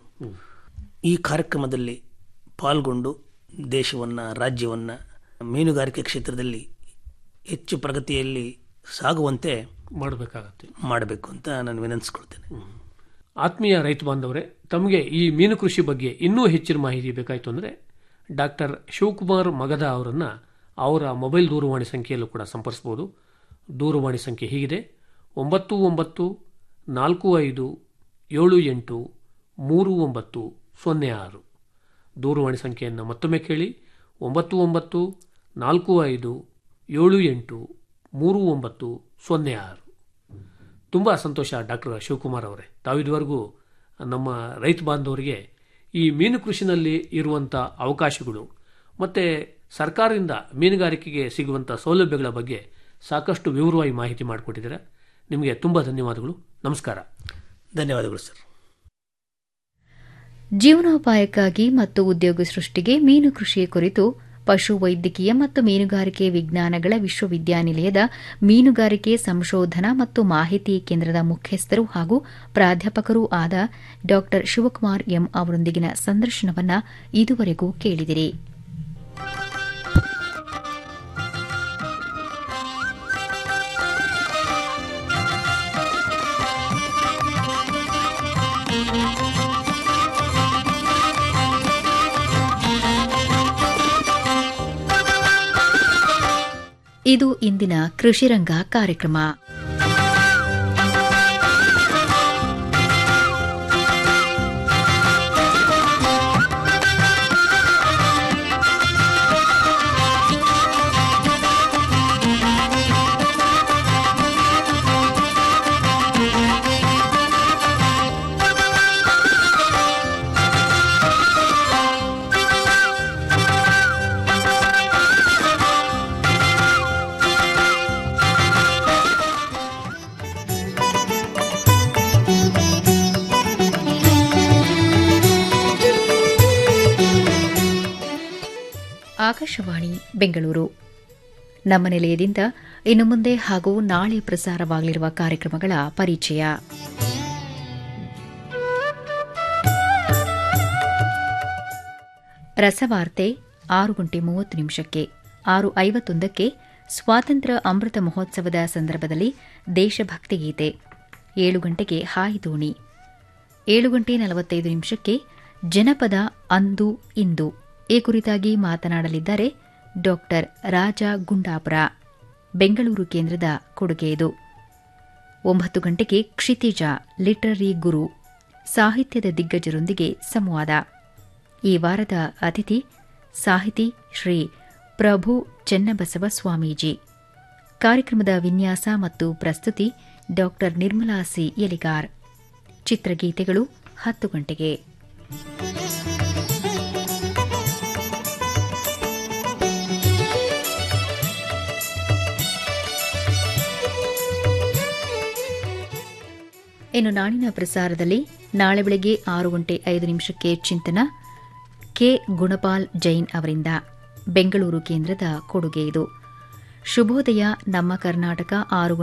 ಈ ಕಾರ್ಯಕ್ರಮದಲ್ಲಿ ಪಾಲ್ಗೊಂಡು ದೇಶವನ್ನು ರಾಜ್ಯವನ್ನು ಮೀನುಗಾರಿಕೆ ಕ್ಷೇತ್ರದಲ್ಲಿ ಹೆಚ್ಚು ಪ್ರಗತಿಯಲ್ಲಿ ಸಾಗುವಂತೆ
ಮಾಡಬೇಕಾಗತ್ತೆ
ಮಾಡಬೇಕು ಅಂತ ನಾನು ವಿನಂತಿಸ್ಕೊಳ್ತೇನೆ
ಆತ್ಮೀಯ ರೈತ ಬಾಂಧವರೇ ತಮಗೆ ಈ ಮೀನು ಕೃಷಿ ಬಗ್ಗೆ ಇನ್ನೂ ಹೆಚ್ಚಿನ ಮಾಹಿತಿ ಬೇಕಾಯಿತು ಅಂದರೆ ಡಾಕ್ಟರ್ ಶಿವಕುಮಾರ್ ಮಗದ ಅವರನ್ನು ಅವರ ಮೊಬೈಲ್ ದೂರವಾಣಿ ಸಂಖ್ಯೆಯಲ್ಲೂ ಕೂಡ ಸಂಪರ್ಸ್ಬೋದು ದೂರವಾಣಿ ಸಂಖ್ಯೆ ಹೀಗಿದೆ ಒಂಬತ್ತು ಒಂಬತ್ತು ನಾಲ್ಕು ಐದು ಏಳು ಎಂಟು ಮೂರು ಒಂಬತ್ತು ಸೊನ್ನೆ ಆರು ದೂರವಾಣಿ ಸಂಖ್ಯೆಯನ್ನು ಮತ್ತೊಮ್ಮೆ ಕೇಳಿ ಒಂಬತ್ತು ಒಂಬತ್ತು ನಾಲ್ಕು ಐದು ಏಳು ಎಂಟು ಮೂರು ಒಂಬತ್ತು ಸೊನ್ನೆ ಆರು ತುಂಬ ಸಂತೋಷ ಡಾಕ್ಟರ್ ಶಿವಕುಮಾರ್ ಅವರೇ ತಾವಿದುವರೆಗೂ ನಮ್ಮ ರೈತ ಬಾಂಧವರಿಗೆ ಈ ಮೀನು ಕೃಷಿನಲ್ಲಿ ಇರುವಂಥ ಅವಕಾಶಗಳು ಮತ್ತು ಸರ್ಕಾರದಿಂದ ಮೀನುಗಾರಿಕೆಗೆ ಸಿಗುವಂಥ ಸೌಲಭ್ಯಗಳ ಬಗ್ಗೆ ಸಾಕಷ್ಟು ವಿವರವಾಗಿ ಮಾಹಿತಿ ಮಾಡಿಕೊಟ್ಟಿದ್ದೀರಾ ನಿಮಗೆ ತುಂಬ ಧನ್ಯವಾದಗಳು ನಮಸ್ಕಾರ
ಧನ್ಯವಾದಗಳು ಸರ್
ಜೀವನೋಪಾಯಕ್ಕಾಗಿ ಮತ್ತು ಉದ್ಯೋಗ ಸೃಷ್ಟಿಗೆ ಮೀನು ಕೃಷಿ ಕುರಿತು ಪಶು ವೈದ್ಯಕೀಯ ಮತ್ತು ಮೀನುಗಾರಿಕೆ ವಿಜ್ಞಾನಗಳ ವಿಶ್ವವಿದ್ಯಾನಿಲಯದ ಮೀನುಗಾರಿಕೆ ಸಂಶೋಧನಾ ಮತ್ತು ಮಾಹಿತಿ ಕೇಂದ್ರದ ಮುಖ್ಯಸ್ಥರು ಹಾಗೂ ಪ್ರಾಧ್ಯಾಪಕರೂ ಆದ ಡಾ ಶಿವಕುಮಾರ್ ಎಂ ಅವರೊಂದಿಗಿನ ಸಂದರ್ಶನವನ್ನ ಇದುವರೆಗೂ ಕೇಳಿದಿರಿ ಇದು ಇಂದಿನ ಕೃಷಿರಂಗ ಕಾರ್ಯಕ್ರಮ ಆಕಾಶವಾಣಿ ಬೆಂಗಳೂರು ನಮ್ಮ ನಿಲಯದಿಂದ ಇನ್ನು ಮುಂದೆ ಹಾಗೂ ನಾಳೆ ಪ್ರಸಾರವಾಗಲಿರುವ ಕಾರ್ಯಕ್ರಮಗಳ ಪರಿಚಯ ರಸವಾರ್ತೆ ಆರು ಗಂಟೆ ಮೂವತ್ತು ನಿಮಿಷಕ್ಕೆ ಆರು ಐವತ್ತೊಂದಕ್ಕೆ ಸ್ವಾತಂತ್ರ್ಯ ಅಮೃತ ಮಹೋತ್ಸವದ ಸಂದರ್ಭದಲ್ಲಿ ದೇಶಭಕ್ತಿ ಗೀತೆ ಏಳು ಗಂಟೆಗೆ ಹಾಯಿ ದೋಣಿ ಏಳು ಗಂಟೆ ನಲವತ್ತೈದು ನಿಮಿಷಕ್ಕೆ ಜನಪದ ಅಂದು ಇಂದು ಈ ಕುರಿತಾಗಿ ಮಾತನಾಡಲಿದ್ದಾರೆ ಡಾಕ್ಟರ್ ರಾಜ ಗುಂಡಾಪುರ ಬೆಂಗಳೂರು ಕೇಂದ್ರದ ಕೊಡುಗೆ ಇದು ಒಂಬತ್ತು ಗಂಟೆಗೆ ಕ್ಷಿತಿಜ ಲಿಟರರಿ ಗುರು ಸಾಹಿತ್ಯದ ದಿಗ್ಗಜರೊಂದಿಗೆ ಸಂವಾದ ಈ ವಾರದ ಅತಿಥಿ ಸಾಹಿತಿ ಶ್ರೀ ಪ್ರಭು ಚೆನ್ನಬಸವ ಸ್ವಾಮೀಜಿ ಕಾರ್ಯಕ್ರಮದ ವಿನ್ಯಾಸ ಮತ್ತು ಪ್ರಸ್ತುತಿ ಡಾಕ್ಟರ್ ನಿರ್ಮಲಾ ಸಿ ಎಲಿಗಾರ್ ಚಿತ್ರಗೀತೆಗಳು ಹತ್ತು ಗಂಟೆಗೆ ಇನ್ನು ನಾಳಿನ ಪ್ರಸಾರದಲ್ಲಿ ನಾಳೆ ಬೆಳಗ್ಗೆ ಆರು ಗಂಟೆ ಐದು ನಿಮಿಷಕ್ಕೆ ಚಿಂತನ ಕೆ ಗುಣಪಾಲ್ ಜೈನ್ ಅವರಿಂದ ಬೆಂಗಳೂರು ಕೇಂದ್ರದ ಕೊಡುಗೆ ಇದು ಶುಭೋದಯ ನಮ್ಮ ಕರ್ನಾಟಕ ಆರು